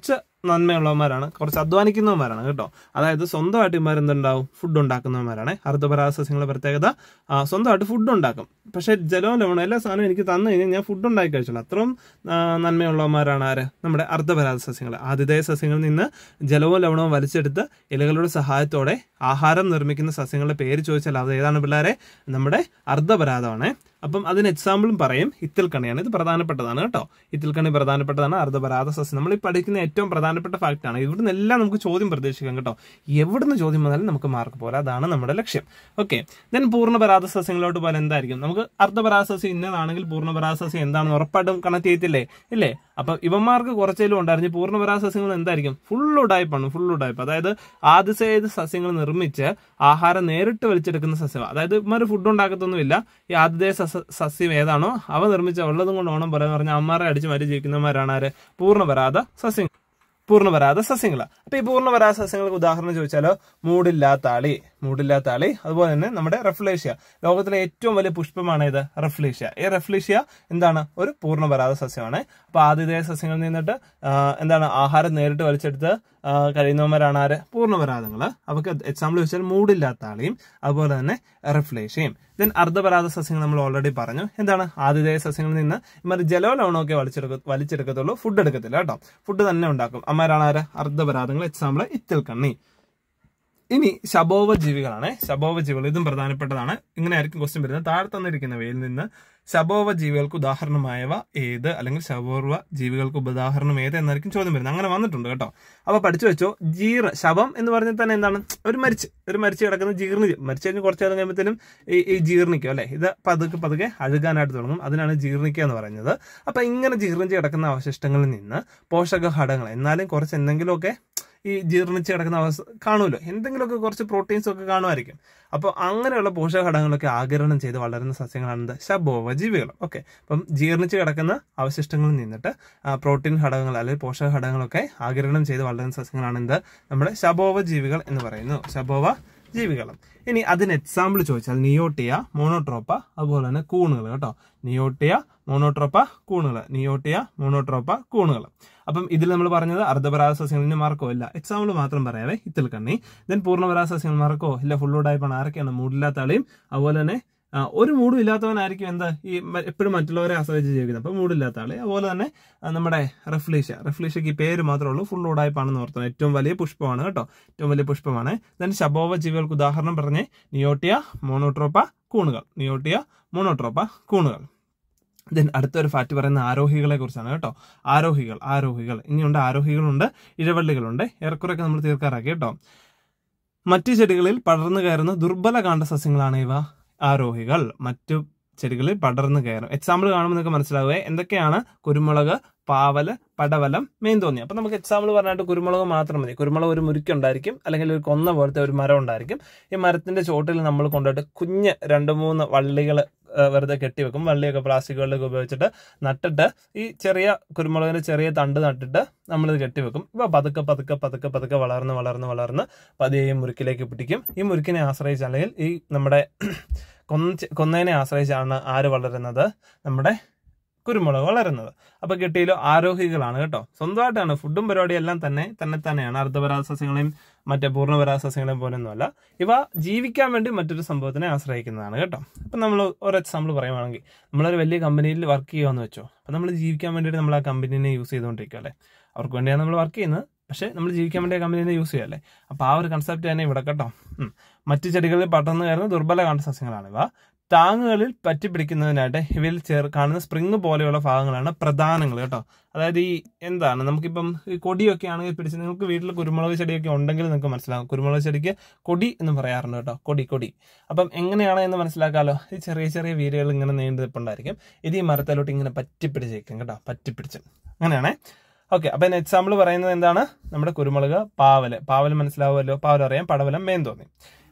നന്മയുള്ളവന്മാരാണ് കുറച്ച് അധ്വാനിക്കുന്നവന്മാരാണ് കേട്ടോ അതായത് സ്വന്തമായിട്ട് ഇമാർ എന്തുണ്ടാവും ഫുഡ് ഉണ്ടാക്കുന്നവന്മാരാണ് അർദ്ധപരാഗ സസ്യങ്ങളുടെ പ്രത്യേകത ആ, സ്വന്തമായിട്ട് ഫുഡ് ഉണ്ടാക്കും പക്ഷെ ജലവും ലവണം എല്ലാ സാധനവും എനിക്ക് തന്നു കഴിഞ്ഞാൽ ഞാൻ ഫുഡ് ഉണ്ടാക്കി കഴിച്ചോളാം അത്രയും ആ, നന്മയുള്ളവന്മാരാണ് ആര് നമ്മുടെ അർദ്ധപരാഗ സസ്യങ്ങൾ ആതിഥേയ സസ്യങ്ങളിൽ നിന്ന് ജലവും ലവണവും വലിച്ചെടുത്ത് ഇലകളുടെ സഹായത്തോടെ ആഹാരം നിർമ്മിക്കുന്ന സസ്യങ്ങളുടെ പേര് ചോദിച്ചാൽ അത് ഏതാണ് പിള്ളേരെ നമ്മുടെ അർദ്ധപരാഗമാണ് അപ്പം അതിന് എക്സാമ്പിളും പറയും ഇത്തിൽക്കണിയാണ് ഇത് പ്രധാനപ്പെട്ടതാണ് കേട്ടോ ഇത്തിൽക്കണി പ്രധാനപ്പെട്ടതാണ് അർദ്ധപരാഗ സസ്യം നമ്മൾ ഈ പഠിക്കുന്ന ഏറ്റവും പ്രധാനപ്പെട്ട ഫാക്ട് ആണ് ഇവിടുന്ന് എല്ലാം നമുക്ക് ചോദ്യം പ്രതീക്ഷിക്കാം കേട്ടോ എവിടുന്ന് ചോദ്യം വന്നാലും നമുക്ക് മാർക്ക് പോരാ അതാണ് നമ്മുടെ ലക്ഷ്യം ഓക്കെ ദെൻ പൂർണ്ണപരാഗ സസ്യങ്ങളോട്ട് പോലെ എന്തായിരിക്കും നമുക്ക് അർദ്ധപരാഗ സസ്യം ഇന്നതാണെങ്കിൽ പൂർണ്ണപരാഗ സസ്യം എന്താണെന്ന് ഉറപ്പായിട്ടും കണക്ട് ചെയ്യത്തില്ലേ ഇല്ലേ അപ്പൊ ഇവന്മാർക്ക് കുറച്ചേലും ഉണ്ടായിരുന്നു പൂർണ്ണപരാഗ സസ്യങ്ങൾ എന്തായിരിക്കും ഫുൾ ഉടായ്പാണ് ഫുൾ ഉടായ്പ അതായത് ആദ്യസേത് സസ്യങ്ങൾ നിർമ്മിച്ച് ആഹാരം നേരിട്ട് വലിച്ചെടുക്കുന്ന സസ്യം അതായത് ഇവന്മാർ ഫുഡ് ഉണ്ടാക്കത്തൊന്നുമില്ല ഈ ആദ്യത്തെ സസ്യ സസ്യം ഏതാണോ അവ നിർമ്മിച്ച ഉള്ളതും കൊണ്ട് ഓണം പോലെ പറഞ്ഞാൽ അമ്മാരെ അടിച്ച് മാറ്റി ജീവിക്കുന്നവന്മാരാണ് ആര് പൂർണ്ണപരാഗ സസ്യം പൂർണ്ണപരാഗ സസ്യങ്ങൾ അപ്പൊ ഈ പൂർണ്ണപരാഗ സസ്യങ്ങൾക്ക് ഉദാഹരണം ചോദിച്ചാലോ മൂടില്ലാത്ത ആളി മൂടില്ലാത്ത ആളി അതുപോലെ തന്നെ നമ്മുടെ റെഫ്ലേഷ്യ ലോകത്തിലെ ഏറ്റവും വലിയ പുഷ്പമാണ് ഇത് റെഫ്ലേഷ്യ ഈ റെഫ്ലേഷ്യ എന്താണ് ഒരു പൂർണ്ണപരാഗ സസ്യമാണ് അപ്പൊ ആതിഥേയ സസ്യങ്ങളിൽ നിന്നിട്ട് ആ, എന്താണ് ആഹാരം നേരിട്ട് വലിച്ചെടുത്ത് ആ, കഴിയുന്നവന്മാരാണ് ആര് പൂർണ്ണപരാഗങ്ങൾ അവർക്ക് എക്സാമ്പിൾ ചോദിച്ചാൽ മൂടില്ലാത്ത ആളിയും അതുപോലെ തന്നെ റെഫ്ലേഷ്യയും ദെൻ അർദ്ധപരാഗ സസ്യങ്ങൾ നമ്മൾ ഓൾറെഡി പറഞ്ഞു എന്താണ് ആതിഥേയ സസ്യങ്ങളിൽ നിന്ന് ഇമാർ ജലവും ലവണമൊക്കെ വലിച്ചെടുക്ക വലിച്ചെടുക്കത്തുള്ളൂ ഫുഡ് എടുക്കത്തില്ല കേട്ടോ ഫുഡ് തന്നെ ഉണ്ടാക്കും അമ്മമാരാണ് ആര് അർദ്ധപരാഗങ്ങൾ എക്സാമ്പിൾ ഇത്തിൽ കണ്ണി ഇനി ശബോവ ജീവികളാണ് ശബോവ ജീവികൾ ഇതും പ്രധാനപ്പെട്ടതാണ് ഇങ്ങനെ ആയിരിക്കും ക്വസ്റ്റ്യൻ വരുന്നത് താഴെ തന്നിരിക്കുന്നവയിൽ നിന്ന് ശബോവ ജീവികൾക്ക് ഉദാഹരണമായവ ഏത് അല്ലെങ്കിൽ ശബോർവ ജീവികൾക്ക് ഉദാഹരണം ഏത് എന്നായിരിക്കും ചോദ്യം വരുന്നത് അങ്ങനെ വന്നിട്ടുണ്ട് കേട്ടോ അപ്പൊ പഠിച്ചു വെച്ചോ ജീർ ശവം എന്ന് പറഞ്ഞാൽ തന്നെ എന്താണ് ഒരു മരിച്ച് ഒരു മരിച്ച് കിടക്കുന്ന ജീർണി മരിച്ചു കഴിഞ്ഞ് കുറച്ച് കാലം കഴിയുമ്പോഴത്തേനും ഈ ഈ ജീർണിക്കും അല്ലെ ഇത് പതുക്കെ പതുക്കെ അഴുകാനായിട്ട് തുടങ്ങും അതിനാണ് ജീർണിക്കുക എന്ന് പറയുന്നത് അപ്പൊ ഇങ്ങനെ ജീർണിച്ച് കിടക്കുന്ന അവശിഷ്ടങ്ങളിൽ നിന്ന് പോഷക ഘടകങ്ങൾ എന്നാലും കുറച്ച് എന്തെങ്കിലുമൊക്കെ ഈ ജീർണിച്ച് കിടക്കുന്ന അവസ്ഥ കാണുമല്ലോ എന്തെങ്കിലുമൊക്കെ കുറച്ച് പ്രോട്ടീൻസ് ഒക്കെ കാണുമായിരിക്കും അപ്പോൾ അങ്ങനെയുള്ള പോഷകഘടകങ്ങളൊക്കെ ആകിരണം ചെയ്ത് വളരുന്ന സസ്യങ്ങളാണ് എന്ത് ശബോവ ജീവികൾ ഓക്കെ അപ്പം ജീർണിച്ച് കിടക്കുന്ന അവശിഷ്ടങ്ങളിൽ നിന്നിട്ട് ആ, പ്രോട്ടീൻ ഘടകങ്ങൾ അല്ലെങ്കിൽ പോഷക ഘടകങ്ങളൊക്കെ ആകിരണം ചെയ്ത് വളരുന്ന സസ്യങ്ങളാണ് എന്ത് നമ്മുടെ ശബോവ ജീവികൾ എന്ന് പറയുന്നു ശബോവ ജീവികൾ ഇനി അതിന് എക്സാമ്പിൾ ചോദിച്ചാൽ നിയോട്ടിയ മോണോട്രോപ്പ അതുപോലെ തന്നെ കൂണുകൾ കേട്ടോ നിയോട്ടിയ മോണോട്രോപ്പ കൂണുകൾ നിയോട്ടിയ മോണോട്രോപ്പ കൂണുകൾ അപ്പം ഇതിൽ നമ്മൾ പറഞ്ഞത് അർദ്ധപരാഗ സസ്യങ്ങളിന് മാർക്കോ ഇല്ല എക്സാമ്പിൾ മാത്രം പറയാവേ ഇത്തിൽ കണ്ണി ദെൻ പൂർണ്ണപരാഗ സസ്യങ്ങൾ മാർക്കോ ഇല്ല ഫുള്ളോടായപ്പാണ് ആരൊക്കെയാണ് മൂടില്ലാത്ത ആളെയും അതുപോലെ തന്നെ ആ, ഒരു മൂടും ഇല്ലാത്തവനായിരിക്കും എന്താ ഈ മ- എപ്പോഴും മറ്റുള്ളവരെ ആശ്രയിച്ച് ജീവിക്കുന്നത് അപ്പൊ മൂടില്ലാത്ത ആള് അതുപോലെ തന്നെ ആ, നമ്മുടെ റെഫ്ലീഷ റെഫ്ലീഷയ്ക്ക് ഈ പേര് മാത്രമേ ഉള്ളൂ ഫുൾ ഉടായ്പാണെന്ന് ഓർത്തണം ഏറ്റവും വലിയ പുഷ്പമാണ് കേട്ടോ ഏറ്റവും വലിയ പുഷ്പമാണ് ദെൻ ശബോവ ജീവികൾക്ക് ഉദാഹരണം പറഞ്ഞ് നിയോട്ടിയ മോണോട്രോപ്പ കൂണുകൾ നിയോട്ടിയ മോണോട്രോപ്പ കൂണുകൾ ദെൻ അടുത്തൊരു ഫാക്ട് പറയുന്ന ആരോഹികളെ കുറിച്ചാണ് കേട്ടോ ആരോഹികൾ ആരോഹികൾ ഇനിയുണ്ട് ആരോഹികളുണ്ട് ഇഴവള്ളികളുണ്ട് ഏറെക്കുറെയൊക്കെ നമ്മൾ തീർക്കാറാക്കി കേട്ടോ മറ്റു ചെടികളിൽ പടർന്നു കയറുന്ന ദുർബല കാണ്ട സസ്യങ്ങളാണ് ഇവ ആരോഹികൾ മറ്റു ചെടികളിൽ പടർന്നു കയറും എക്സാമ്പിൾ കാണുമ്പോൾ നിങ്ങൾക്ക് മനസ്സിലാവുക എന്തൊക്കെയാണ് കുരുമുളക് പാവല് പടവലം മേന്തോന്നി അപ്പൊ നമുക്ക് എക്സാമ്പിൾ പറഞ്ഞിട്ട് കുരുമുളക് മാത്രം മതി കുരുമുളക് ഒരു മുരിക്കുണ്ടായിരിക്കും അല്ലെങ്കിൽ ഒരു കൊന്ന പോലത്തെ ഒരു മരം ഉണ്ടായിരിക്കും ഈ മരത്തിന്റെ ചോട്ടിൽ നമ്മൾ കൊണ്ടുപോയിട്ട് കുഞ്ഞ് രണ്ട് മൂന്ന് വള്ളികൾ വെറുതെ കെട്ടിവെക്കും വള്ളിയൊക്കെ പ്ലാസ്റ്റിക് വള്ളിയൊക്കെ ഉപയോഗിച്ചിട്ട് നട്ടിട്ട് ഈ ചെറിയ കുരുമുളകിന്റെ ചെറിയ തണ്ട് നട്ടിട്ട് നമ്മളിത് കെട്ടിവെക്കും ഇപ്പൊ പതുക്കെ പതുക്കെ പതുക്കെ പതുക്കെ വളർന്ന് വളർന്ന് വളർന്ന് പതിയെ ഈ മുരുക്കിലേക്ക് പിടിക്കും ഈ മുരുക്കിനെ ആശ്രയിച്ച് അല്ലെങ്കിൽ ഈ നമ്മുടെ കൊന്ന കൊന്നതിനെ ആശ്രയിച്ചാണ് ആര് വളരുന്നത് നമ്മുടെ കുരുമുളക് വളരുന്നത് അപ്പൊ കിട്ടിയല്ലോ ആരോഹികളാണ് കേട്ടോ സ്വന്തമായിട്ടാണ് ഫുഡും പരിപാടിയും എല്ലാം തന്നെ തന്നെ തന്നെയാണ് അർദ്ധപരാഗ സസ്യങ്ങളെയും മറ്റേ പൂർണ്ണപരാഗ സസ്യങ്ങളെയും പോലൊന്നുമല്ല ഇവ ജീവിക്കാൻ വേണ്ടി മറ്റൊരു സംഭവത്തിനെ ആശ്രയിക്കുന്നതാണ് കേട്ടോ അപ്പൊ നമ്മൾ ഒരു എക്സാമ്പിൾ പറയുവാണെങ്കിൽ നമ്മളൊരു വലിയ കമ്പനിയിൽ വർക്ക് ചെയ്യുമെന്ന് വെച്ചോ അപ്പൊ നമ്മൾ ജീവിക്കാൻ വേണ്ടിയിട്ട് നമ്മൾ ആ കമ്പനീനെ യൂസ് ചെയ്തുകൊണ്ടിരിക്കുക അല്ലേ അവർക്ക് വേണ്ടിയാണ് നമ്മൾ വർക്ക് ചെയ്യുന്നത് പക്ഷേ നമ്മൾ ജീവിക്കാൻ വേണ്ടി ആ കമ്പനീനെ യൂസ് ചെയ്യല്ലേ അപ്പൊ ആ ഒരു കൺസെപ്റ്റ് തന്നെ ഇവിടെ കേട്ടോ ഉം. മറ്റു ചെടികളിൽ പടർന്നു കയറുന്ന ദുർബല കാണ്ട സസ്യങ്ങളാണ് ഇവ താങ്ങുകളിൽ പറ്റിപ്പിടിക്കുന്നതിനായിട്ട് ഇവയിൽ ചേർ കാണുന്ന സ്പ്രിങ് പോലെയുള്ള ഭാഗങ്ങളാണ് പ്രധാനങ്ങൾ കേട്ടോ അതായത് ഈ എന്താണ് നമുക്കിപ്പം ഈ കൊടിയൊക്കെ ആണെങ്കിൽ പിടിച്ച് നിങ്ങൾക്ക് വീട്ടിൽ കുരുമുളക് ചെടിയൊക്കെ ഉണ്ടെങ്കിൽ നിങ്ങൾക്ക് മനസ്സിലാകും കുരുമുളക് ചെടിക്ക് കൊടി എന്ന് പറയാറുണ്ട് കേട്ടോ കൊടി കൊടി അപ്പം എങ്ങനെയാണ് എന്ന് മനസ്സിലാക്കാലോ ഈ ചെറിയ ചെറിയ വീരുകൾ ഇങ്ങനെ നീണ്ടു നിൽപ്പുണ്ടായിരിക്കും ഇത് ഈ മരത്തിലോട്ട് ഇങ്ങനെ പറ്റിപ്പിടിച്ചേക്കും കേട്ടോ പറ്റിപ്പിടിച്ച് അങ്ങനെയാണേ ഓക്കെ അപ്പൊ ഇതിന് എക്സാമ്പിൾ പറയുന്നത് എന്താണ് നമ്മുടെ കുരുമുളക് പാവല് പാവല് മനസ്സിലാവുമല്ലോ പാവൽ അറിയാം പടവലം മേൻ തോന്നി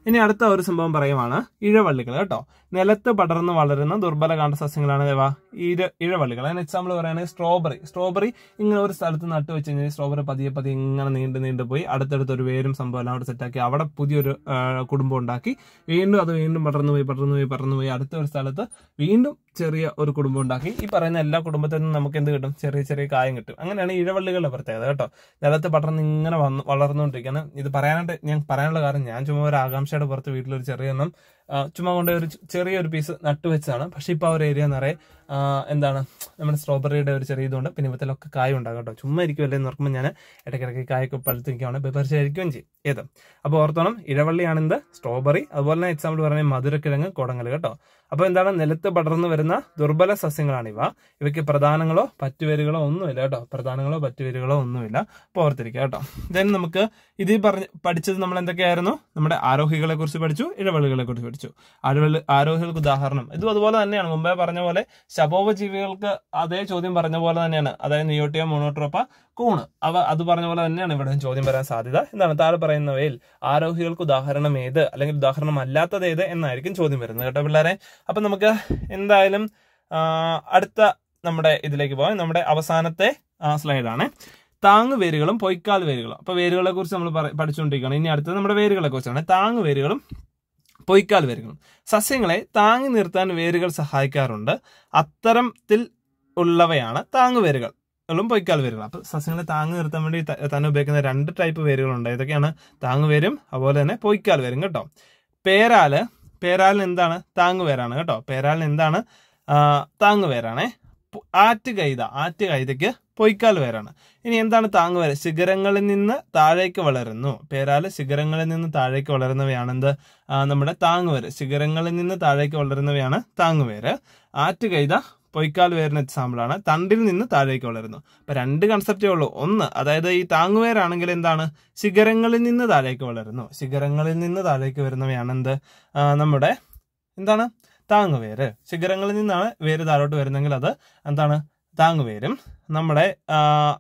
ഇനി അടുത്ത ഒരു സംഭവം പറയുവാണ് ഇഴവള്ളികൾ കേട്ടോ നിലത്ത് പടർന്ന് വളരുന്ന ദുർബല കാണ്ട സസ്യങ്ങളാണ് ഇവ ഇര ഇഴവള്ളികൾ അതിന് എക്സാമ്പിൾ പറയുകയാണെങ്കിൽ സ്ട്രോബെറി സ്ട്രോബെറി ഇങ്ങനെ ഒരു സ്ഥലത്ത് നട്ട് വെച്ച് കഴിഞ്ഞാൽ സ്ട്രോബെറി പതിയെ പതിയെ ഇങ്ങനെ നീണ്ടു നീണ്ടു പോയി അടുത്തടുത്ത് ഒരു വേരും സംഭവം എല്ലാം അവിടെ സെറ്റാക്കി അവിടെ പുതിയൊരു ആ, കുടുംബം ഉണ്ടാക്കി വീണ്ടും അത് വീണ്ടും പടർന്നു പോയി പടർന്നു പോയി പടർന്നു പോയി അടുത്ത ഒരു സ്ഥലത്ത് വീണ്ടും ചെറിയ ഒരു കുടുംബം ഉണ്ടാക്കി ഈ പറയുന്ന എല്ലാ കുടുംബത്തിൽ നിന്നും നമുക്ക് എന്ത് കിട്ടും ചെറിയ ചെറിയ കായം കിട്ടും അങ്ങനെയാണ് ഇഴവള്ളികളുടെ പ്രത്യേകത കേട്ടോ നിലത്ത് പടർന്ന് ഇങ്ങനെ വന്ന് വളർന്നുകൊണ്ടിരിക്കുകയാണ് ഇത് പറയാനായിട്ട് ഞാൻ പറയാനുള്ള കാരണം ഞാൻ ചുമ്മാ ഒരു ആകാംക്ഷയുടെ പുറത്ത് വീട്ടിലൊരു ചെറിയ എണ്ണം ആ, ചുമ്മാ കൊണ്ട് ഒരു ചെ- ചെറിയൊരു പീസ് നട്ടുവെച്ചാണ് പക്ഷെ ഇപ്പൊ ആ ഒരു ഏരിയ നിറയെ ആ, എന്താണ് നമ്മുടെ സ്ട്രോബെറിയുടെ ഒരു ചെറിയ ഇതുകൊണ്ട് പിന്നെ ഇവത്തിലൊക്കെ കായ ഉണ്ടാകും കേട്ടോ ചുമ്മാ ഇരിക്കുമല്ലേ എന്ന് ഓർക്കുമ്പോൾ ഞാൻ ഇടയ്ക്കിടയ്ക്ക് കായൊക്കെ പഴുത്ത് നിൽക്കുകയാണ് പറിച്ചായിരിക്കുകയും ചെയ്യും ഏത് അപ്പോൾ ഓർത്തോണം ഇഴവള്ളിയാണ് എന്ത് സ്ട്രോബെറി അതുപോലെ തന്നെ എക്സാമ്പിൾ പറയുന്നത് മധുരക്കിഴങ്ങ് കുടങ്ങൽ കേട്ടോ അപ്പോൾ എന്താണ് നിലത്ത് പടർന്നു വരുന്ന ദുർബല സസ്യങ്ങളാണ് ഇവ ഇവയ്ക്ക് പ്രധാനങ്ങളോ പറ്റുവേരുകളോ ഒന്നുമില്ല കേട്ടോ പ്രധാനങ്ങളോ പറ്റുവേരുകളോ ഒന്നുമില്ല അപ്പോൾ ഓർത്തിരിക്കുക കേട്ടോ ദെൻ നമുക്ക് ഇതിൽ പറഞ്ഞ് പഠിച്ചത് നമ്മൾ എന്തൊക്കെയായിരുന്നു നമ്മുടെ ആരോഹികളെ കുറിച്ച് പഠിച്ചു ഇഴവള്ളികളെ കുറിച്ച് പഠിച്ചു ആരോഹി ആരോഹികൾക്ക് ഉദാഹരണം ഇതും അതുപോലെ തന്നെയാണ് മുമ്പേ പറഞ്ഞ പോലെ ശബോപ ജീവികൾക്ക് അതേ ചോദ്യം പറഞ്ഞ പോലെ തന്നെയാണ് അതായത് നിയോട്ടിയ മോണോട്രോപ്പ കൂണ് അവ അത് പറഞ്ഞ പോലെ തന്നെയാണ് ഇവിടെ ചോദ്യം വരാൻ സാധ്യത എന്താണ് താഴെ പറയുന്നവയിൽ ആരോഹികൾക്ക് ഉദാഹരണം ഏത് അല്ലെങ്കിൽ ഉദാഹരണം അല്ലാത്തത് ഏത് എന്നായിരിക്കും ചോദ്യം വരുന്നത് കേട്ടോ പിള്ളേരെ അപ്പൊ നമുക്ക് എന്തായാലും ആ, അടുത്ത നമ്മുടെ ഇതിലേക്ക് പോകാം നമ്മുടെ അവസാനത്തെ സ്ലൈഡാണ് താങ്ങ് വേരുകളും പൊയ്ക്കാൽ വേരുകളും അപ്പൊ വേരുകളെ കുറിച്ച് നമ്മൾ പറ- പഠിച്ചുകൊണ്ടിരിക്കുകയാണ് ഇനി അടുത്തത് നമ്മുടെ വേരുകളെ കുറിച്ചാണ് താങ്ങ് വേരുകളും പൊയ്ക്കാൽ വേരുകളും സസ്യങ്ങളെ താങ്ങി നിർത്താൻ വേരുകൾ സഹായിക്കാറുണ്ട് അത്തരത്തിൽ ഉള്ളവയാണ് താങ്ങ് വേരുകൾ ും പൊയ്ക്കാൽ വേരുകൾ അപ്പൊ സസ്യങ്ങളെ താങ്ങി നിർത്താൻ വേണ്ടി ത- തന്നെ ഉപയോഗിക്കുന്ന രണ്ട് ടൈപ്പ് വേരുകളുണ്ട് ഇതൊക്കെയാണ് താങ്ങ് വേരും അതുപോലെ തന്നെ പൊയ്ക്കാൽ വേരും കേട്ടോ പേരാല് പേരാലിന് എന്താണ് താങ്ങ് വേരാണ് കേട്ടോ പേരാലിന് എന്താണ് ആ, താങ്ങ് വേരാണേ പു- ആറ്റുകൈത ആറ്റുകൈതയ്ക്ക് പൊയ്ക്കാൽ വേരാണ് ഇനി എന്താണ് താങ്ങ് വേര് ശിഖരങ്ങളിൽ നിന്ന് താഴേക്ക് വളരുന്നു പേരാല് ശിഖരങ്ങളിൽ നിന്ന് താഴേക്ക് വളരുന്നവയാണെന്ത് ആ, നമ്മുടെ താങ്ങുവേര് ശിഖരങ്ങളിൽ നിന്ന് താഴേക്ക് വളരുന്നവയാണ് താങ്ങുവേര് ആറ്റുകൈത പൊയ്ക്കാൽ വേരിന് എക്സാമ്പിൾ ആണ് തണ്ടിൽ നിന്ന് താഴേക്ക് വളരുന്നു അപ്പൊ രണ്ട് കൺസെപ്റ്റേ ഉള്ളൂ ഒന്ന് അതായത് ഈ താങ്ങുവേരാണെങ്കിൽ എന്താണ് ശിഖരങ്ങളിൽ നിന്ന് താഴേക്ക് വളരുന്നു ശിഖരങ്ങളിൽ നിന്ന് താഴേക്ക് വരുന്നവയാണ് എന്ത് ആ, നമ്മുടെ എന്താണ് താങ്ങുവേര് ശിഖരങ്ങളിൽ നിന്നാണ് വേര് താഴോട്ട് വരുന്നെങ്കിൽ അത് എന്താണ് താങ്ങുവേരും നമ്മുടെ ആ,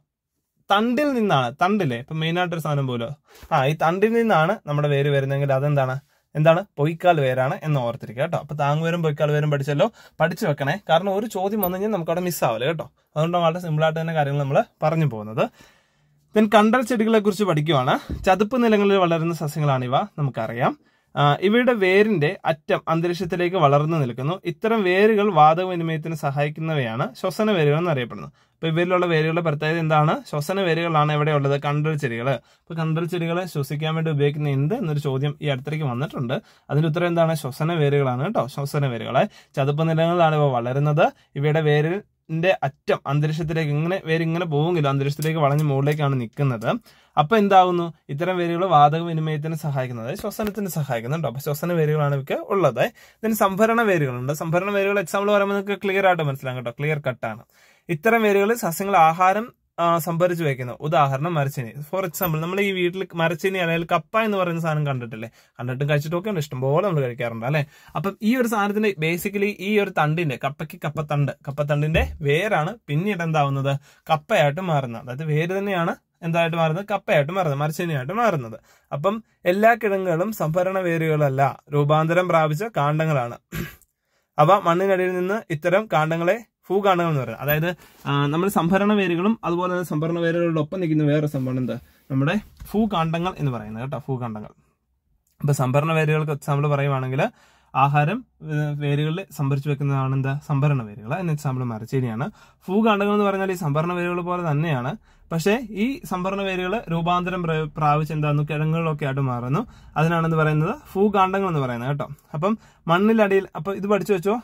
തണ്ടിൽ നിന്നാണ് തണ്ടിലെ ഇപ്പൊ മെയിനായിട്ടൊരു സാധനം പോലോ ആ ഈ തണ്ടിൽ നിന്നാണ് നമ്മുടെ വേര് വരുന്നതെങ്കിൽ അതെന്താണ് എന്താണ് പൊയ്ക്കാൽ വേരാണ് എന്ന് ഓർത്തിരിക്കുക കേട്ടോ അപ്പൊ താങ്ങുവേരും പൊയ്ക്കാൽ വേരും പഠിച്ചല്ലോ പഠിച്ചു വെക്കണേ കാരണം ഒരു ചോദ്യം വന്നു കഴിഞ്ഞാൽ നമുക്ക് അവിടെ മിസ്സാവില്ല കേട്ടോ അതുകൊണ്ട് വളരെ സിമ്പിൾ ആയിട്ട് തന്നെ കാര്യങ്ങൾ നമ്മൾ പറഞ്ഞു പോകുന്നത് ദെൻ കണ്ടൽ ചെടികളെ കുറിച്ച് പഠിക്കുവാണ് ചതുപ്പ് നിലങ്ങളിൽ വളരുന്ന സസ്യങ്ങളാണിവ നമുക്കറിയാം ആ, ഇവയുടെ വേരിന്റെ അറ്റം അന്തരീക്ഷത്തിലേക്ക് വളർന്നു നിൽക്കുന്നു ഇത്തരം വേരുകൾ വാതകവിനിമയത്തിന് സഹായിക്കുന്നവയാണ് ശ്വസന വേരുകൾ എന്നറിയപ്പെടുന്നത് അപ്പൊ ഇവരിലുള്ള വേരുകളുടെ പ്രത്യേകത എന്താണ് ശ്വസന വേരുകളാണ് ഇവിടെ ഉള്ളത് കണ്ടൽ ചെടികൾ അപ്പൊ കണ്ടൽ ചെടികൾ ശ്വസിക്കാൻ വേണ്ടി ഉപയോഗിക്കുന്ന എന്ത് എന്നൊരു ചോദ്യം ഈ അടുത്തേക്ക് വന്നിട്ടുണ്ട് അതിന്റെ ഉത്തരം എന്താണ് ശ്വസന വേരുകളാണ് കേട്ടോ ശ്വസന വേരുകളെ ചതുപ്പ് നിലങ്ങളിലാണ് ഇവ വളരുന്നത് ഇവയുടെ വേരിൽ ന്റെ അറ്റം അന്തരീക്ഷത്തിലേക്ക് ഇങ്ങനെ വേര് ഇങ്ങനെ പോവുമെങ്കിലും അന്തരീക്ഷത്തിലേക്ക് വളഞ്ഞ് മുകളിലേക്കാണ് നിൽക്കുന്നത് അപ്പൊ എന്താകുന്നു ഇത്തരം വേരുകൾ വാതക വിനിമയത്തിന് സഹായിക്കുന്നത് ശ്വസനത്തിന് സഹായിക്കുന്നുണ്ട് അപ്പൊ ശ്വസന വേരുകളാണ് ഇവയ്ക്ക് ഉള്ളത് ഇതിന് സംഭരണ വേരുകളുണ്ട് സംഭരണ വേരുകൾ എക്സാമ്പിൾ പറയുമ്പോൾ നിങ്ങൾക്ക് ക്ലിയർ ആയിട്ട് മനസ്സിലാകും കേട്ടോ ക്ലിയർ കട്ടാണ് ഇത്തരം വേരുകൾ സസ്യങ്ങൾ ആഹാരം ആ, സംഭരിച്ചു വെക്കുന്നു ഉദാഹരണം മരച്ചീനി ഫോർ എക്സാമ്പിൾ നമ്മൾ ഈ വീട്ടിൽ മരച്ചീനി അല്ലെങ്കിൽ കപ്പ എന്ന് പറയുന്ന സാധനം കണ്ടിട്ടില്ലേ കണ്ടിട്ടും കഴിച്ചിട്ടൊക്കെ ഉണ്ട് ഇഷ്ടംപോലെ നമ്മൾ കഴിക്കാറുണ്ട് അല്ലെ അപ്പം ഈ ഒരു സാധനത്തിന്റെ ബേസിക്കലി ഈ ഒരു തണ്ടിന്റെ കപ്പയ്ക്ക് കപ്പത്തണ്ട് കപ്പത്തണ്ടിന്റെ വേരാണ് പിന്നീട് എന്താവുന്നത് കപ്പയായിട്ട് മാറുന്നത് അതായത് വേര് തന്നെയാണ് എന്തായിട്ട് മാറുന്നത് കപ്പയായിട്ട് മാറുന്നത് മരച്ചീനിയായിട്ട് മാറുന്നത് അപ്പം എല്ലാ കിഴങ്ങുകളും സംഭരണ വേരുകളല്ല രൂപാന്തരം പ്രാപിച്ച കാണ്ഡങ്ങളാണ് അവ മണ്ണിനടിയിൽ നിന്ന് ഇത്തരം കാണ്ഡങ്ങളെ ഭൂകാണ്ഡങ്ങൾ എന്ന് പറയുന്നത് അതായത് നമ്മൾ സംഭരണ വേരുകളും അതുപോലെ തന്നെ സംഭരണ വേരുകളുടെ ഒപ്പം നിൽക്കുന്ന വേറെ സംഭവം എന്താ നമ്മുടെ ഭൂകാണ്ഡങ്ങൾ എന്ന് പറയുന്നത് കേട്ടോ ഭൂകാണ്ഡങ്ങൾ ഇപ്പൊ സംഭരണ വേരുകൾക്ക് എക്സാമ്പിൾ പറയുവാണെങ്കിൽ ആഹാരം ഏഹ്, വേരുകളിൽ സംഭരിച്ചു വെക്കുന്നതാണ് എന്താ സംഭരണ വേരുകൾ അതിന് എക്സാമ്പിൾ മരച്ചീനിയാണ് ഭൂകാണ്ഡങ്ങൾ എന്ന് പറഞ്ഞാൽ ഈ സംഭരണ വേരുകൾ പോലെ തന്നെയാണ് പക്ഷേ ഈ സംഭരണ വേരുകൾ രൂപാന്തരം പ്ര- പ്രാപിച്ച് എന്താന്ന് കിഴങ്ങുകളൊക്കെ ആയിട്ട് മാറുന്നു അതിനാണ് എന്ത് പറയുന്നത് ഭൂകാണ്ഡങ്ങൾ എന്ന് പറയുന്നത് കേട്ടോ അപ്പം മണ്ണിലടിയിൽ അപ്പൊ ഇത് പഠിച്ചു വെച്ചോ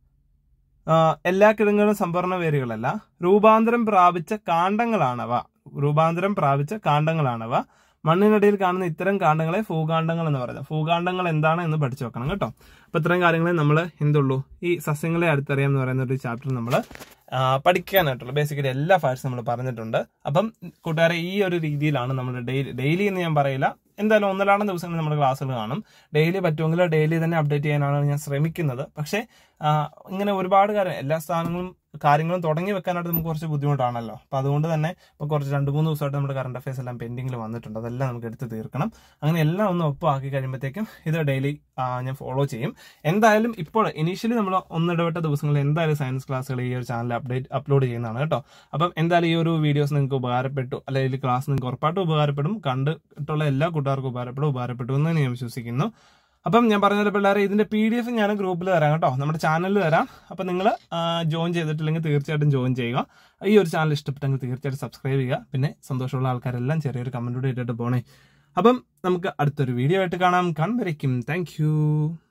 ആ, എല്ലാ കിഴങ്ങുകളും സംഭരണ വേരുകളല്ല രൂപാന്തരം പ്രാപിച്ച കാണ്ഡങ്ങളാണവ രൂപാന്തരം പ്രാപിച്ച കാണ്ഡങ്ങളാണവ മണ്ണിനടിയിൽ കാണുന്ന ഇത്തരം കാണ്ഡങ്ങളെ ഭൂകാണ്ഡങ്ങൾ എന്ന് പറയുന്നത് ഭൂകാണ്ഡങ്ങൾ എന്താണ് എന്ന് പഠിച്ചു വെക്കണം കേട്ടോ അപ്പൊ ഇത്രയും കാര്യങ്ങളെ നമ്മൾ എന്തുള്ളൂ ഈ സസ്യങ്ങളെ അടുത്തറിയാം എന്ന് പറയുന്ന ഒരു ചാപ്റ്റർ നമ്മൾ പഠിക്കാനായിട്ടുള്ള ബേസിക്കലി എല്ലാ ഫാക്ട്സും നമ്മൾ പറഞ്ഞിട്ടുണ്ട് അപ്പം കൂട്ടുകാരെ ഈ ഒരു രീതിയിലാണ് നമ്മൾ ഡെയിലി ഡെയിലി എന്ന് ഞാൻ പറയില്ല എന്തായാലും ഒന്നരാടം ദിവസങ്ങളിൽ നമ്മുടെ ക്ലാസ്സുകൾ കാണും ഡെയിലി പറ്റുമെങ്കിൽ ഡെയിലി തന്നെ അപ്ഡേറ്റ് ചെയ്യാനാണ് ഞാൻ ശ്രമിക്കുന്നത് പക്ഷേ ഇങ്ങനെ ഒരുപാട് കാര്യം എല്ലാ സ്ഥാനങ്ങളും കാര്യങ്ങളും തുടങ്ങി വെക്കാനായിട്ട് നമുക്ക് കുറച്ച് ബുദ്ധിമുട്ടാണല്ലോ അപ്പൊ അതുകൊണ്ട് തന്നെ ഇപ്പൊ കുറച്ച് രണ്ട് മൂന്ന് ദിവസമായിട്ട് നമ്മുടെ കറണ്ട് അഫയേഴ്സ് എല്ലാം പെൻഡിങ്ങിൽ വന്നിട്ടുണ്ട് അതെല്ലാം നമുക്ക് എടുത്ത് തീർക്കണം അങ്ങനെ എല്ലാം ഒന്ന് ഒപ്പമാക്കി കഴിയുമ്പോഴത്തേക്കും ഇത് ഡെയിലി ഞാൻ ഫോളോ ചെയ്യും എന്തായാലും ഇപ്പോൾ ഇനീഷ്യലി നമ്മൾ ഒന്നിടവിട്ട ദിവസങ്ങളിൽ എന്തായാലും സയൻസ് ക്ലാസ്സുകൾ ഈ ഒരു ചാനൽ അപ്ഡേറ്റ് അപ്ലോഡ് ചെയ്യുന്നതാണ് കേട്ടോ അപ്പം എന്തായാലും ഈ ഒരു വീഡിയോസ് നിങ്ങൾക്ക് ഉപകാരപ്പെട്ടു അല്ലെങ്കിൽ ക്ലാസ് നിങ്ങൾക്ക് ഉറപ്പായിട്ടും ഉപകാരപ്പെടും കണ്ടിട്ടുള്ള എല്ലാ കൂട്ടുകാർക്കും ഉപകാരപ്പെടും ഉപകാരപ്പെട്ടു എന്ന് ഞാൻ വിശ്വസിക്കുന്നു അപ്പം ഞാൻ പറഞ്ഞ പോലെ പിള്ളേരെ ഇതിന്റെ പി ഡി എഫ് ഞാൻ ഗ്രൂപ്പിൽ തരാം കേട്ടോ നമ്മുടെ ചാനലിൽ തരാം അപ്പം നിങ്ങൾ ജോയിൻ ചെയ്തിട്ടില്ലെങ്കിൽ തീർച്ചയായിട്ടും ജോയിൻ ചെയ്യുക ഈ ഒരു ചാനൽ ഇഷ്ടപ്പെട്ടെങ്കിൽ തീർച്ചയായിട്ടും സബ്സ്ക്രൈബ് ചെയ്യുക പിന്നെ സന്തോഷമുള്ള ആൾക്കാരെല്ലാം ചെറിയൊരു കമന്റ് കൂടി ഇട്ടിട്ട് പോണേ അപ്പം നമുക്ക് അടുത്തൊരു വീഡിയോ ആയിട്ട് കാണാം കൺവരയ്ക്കും താങ്ക്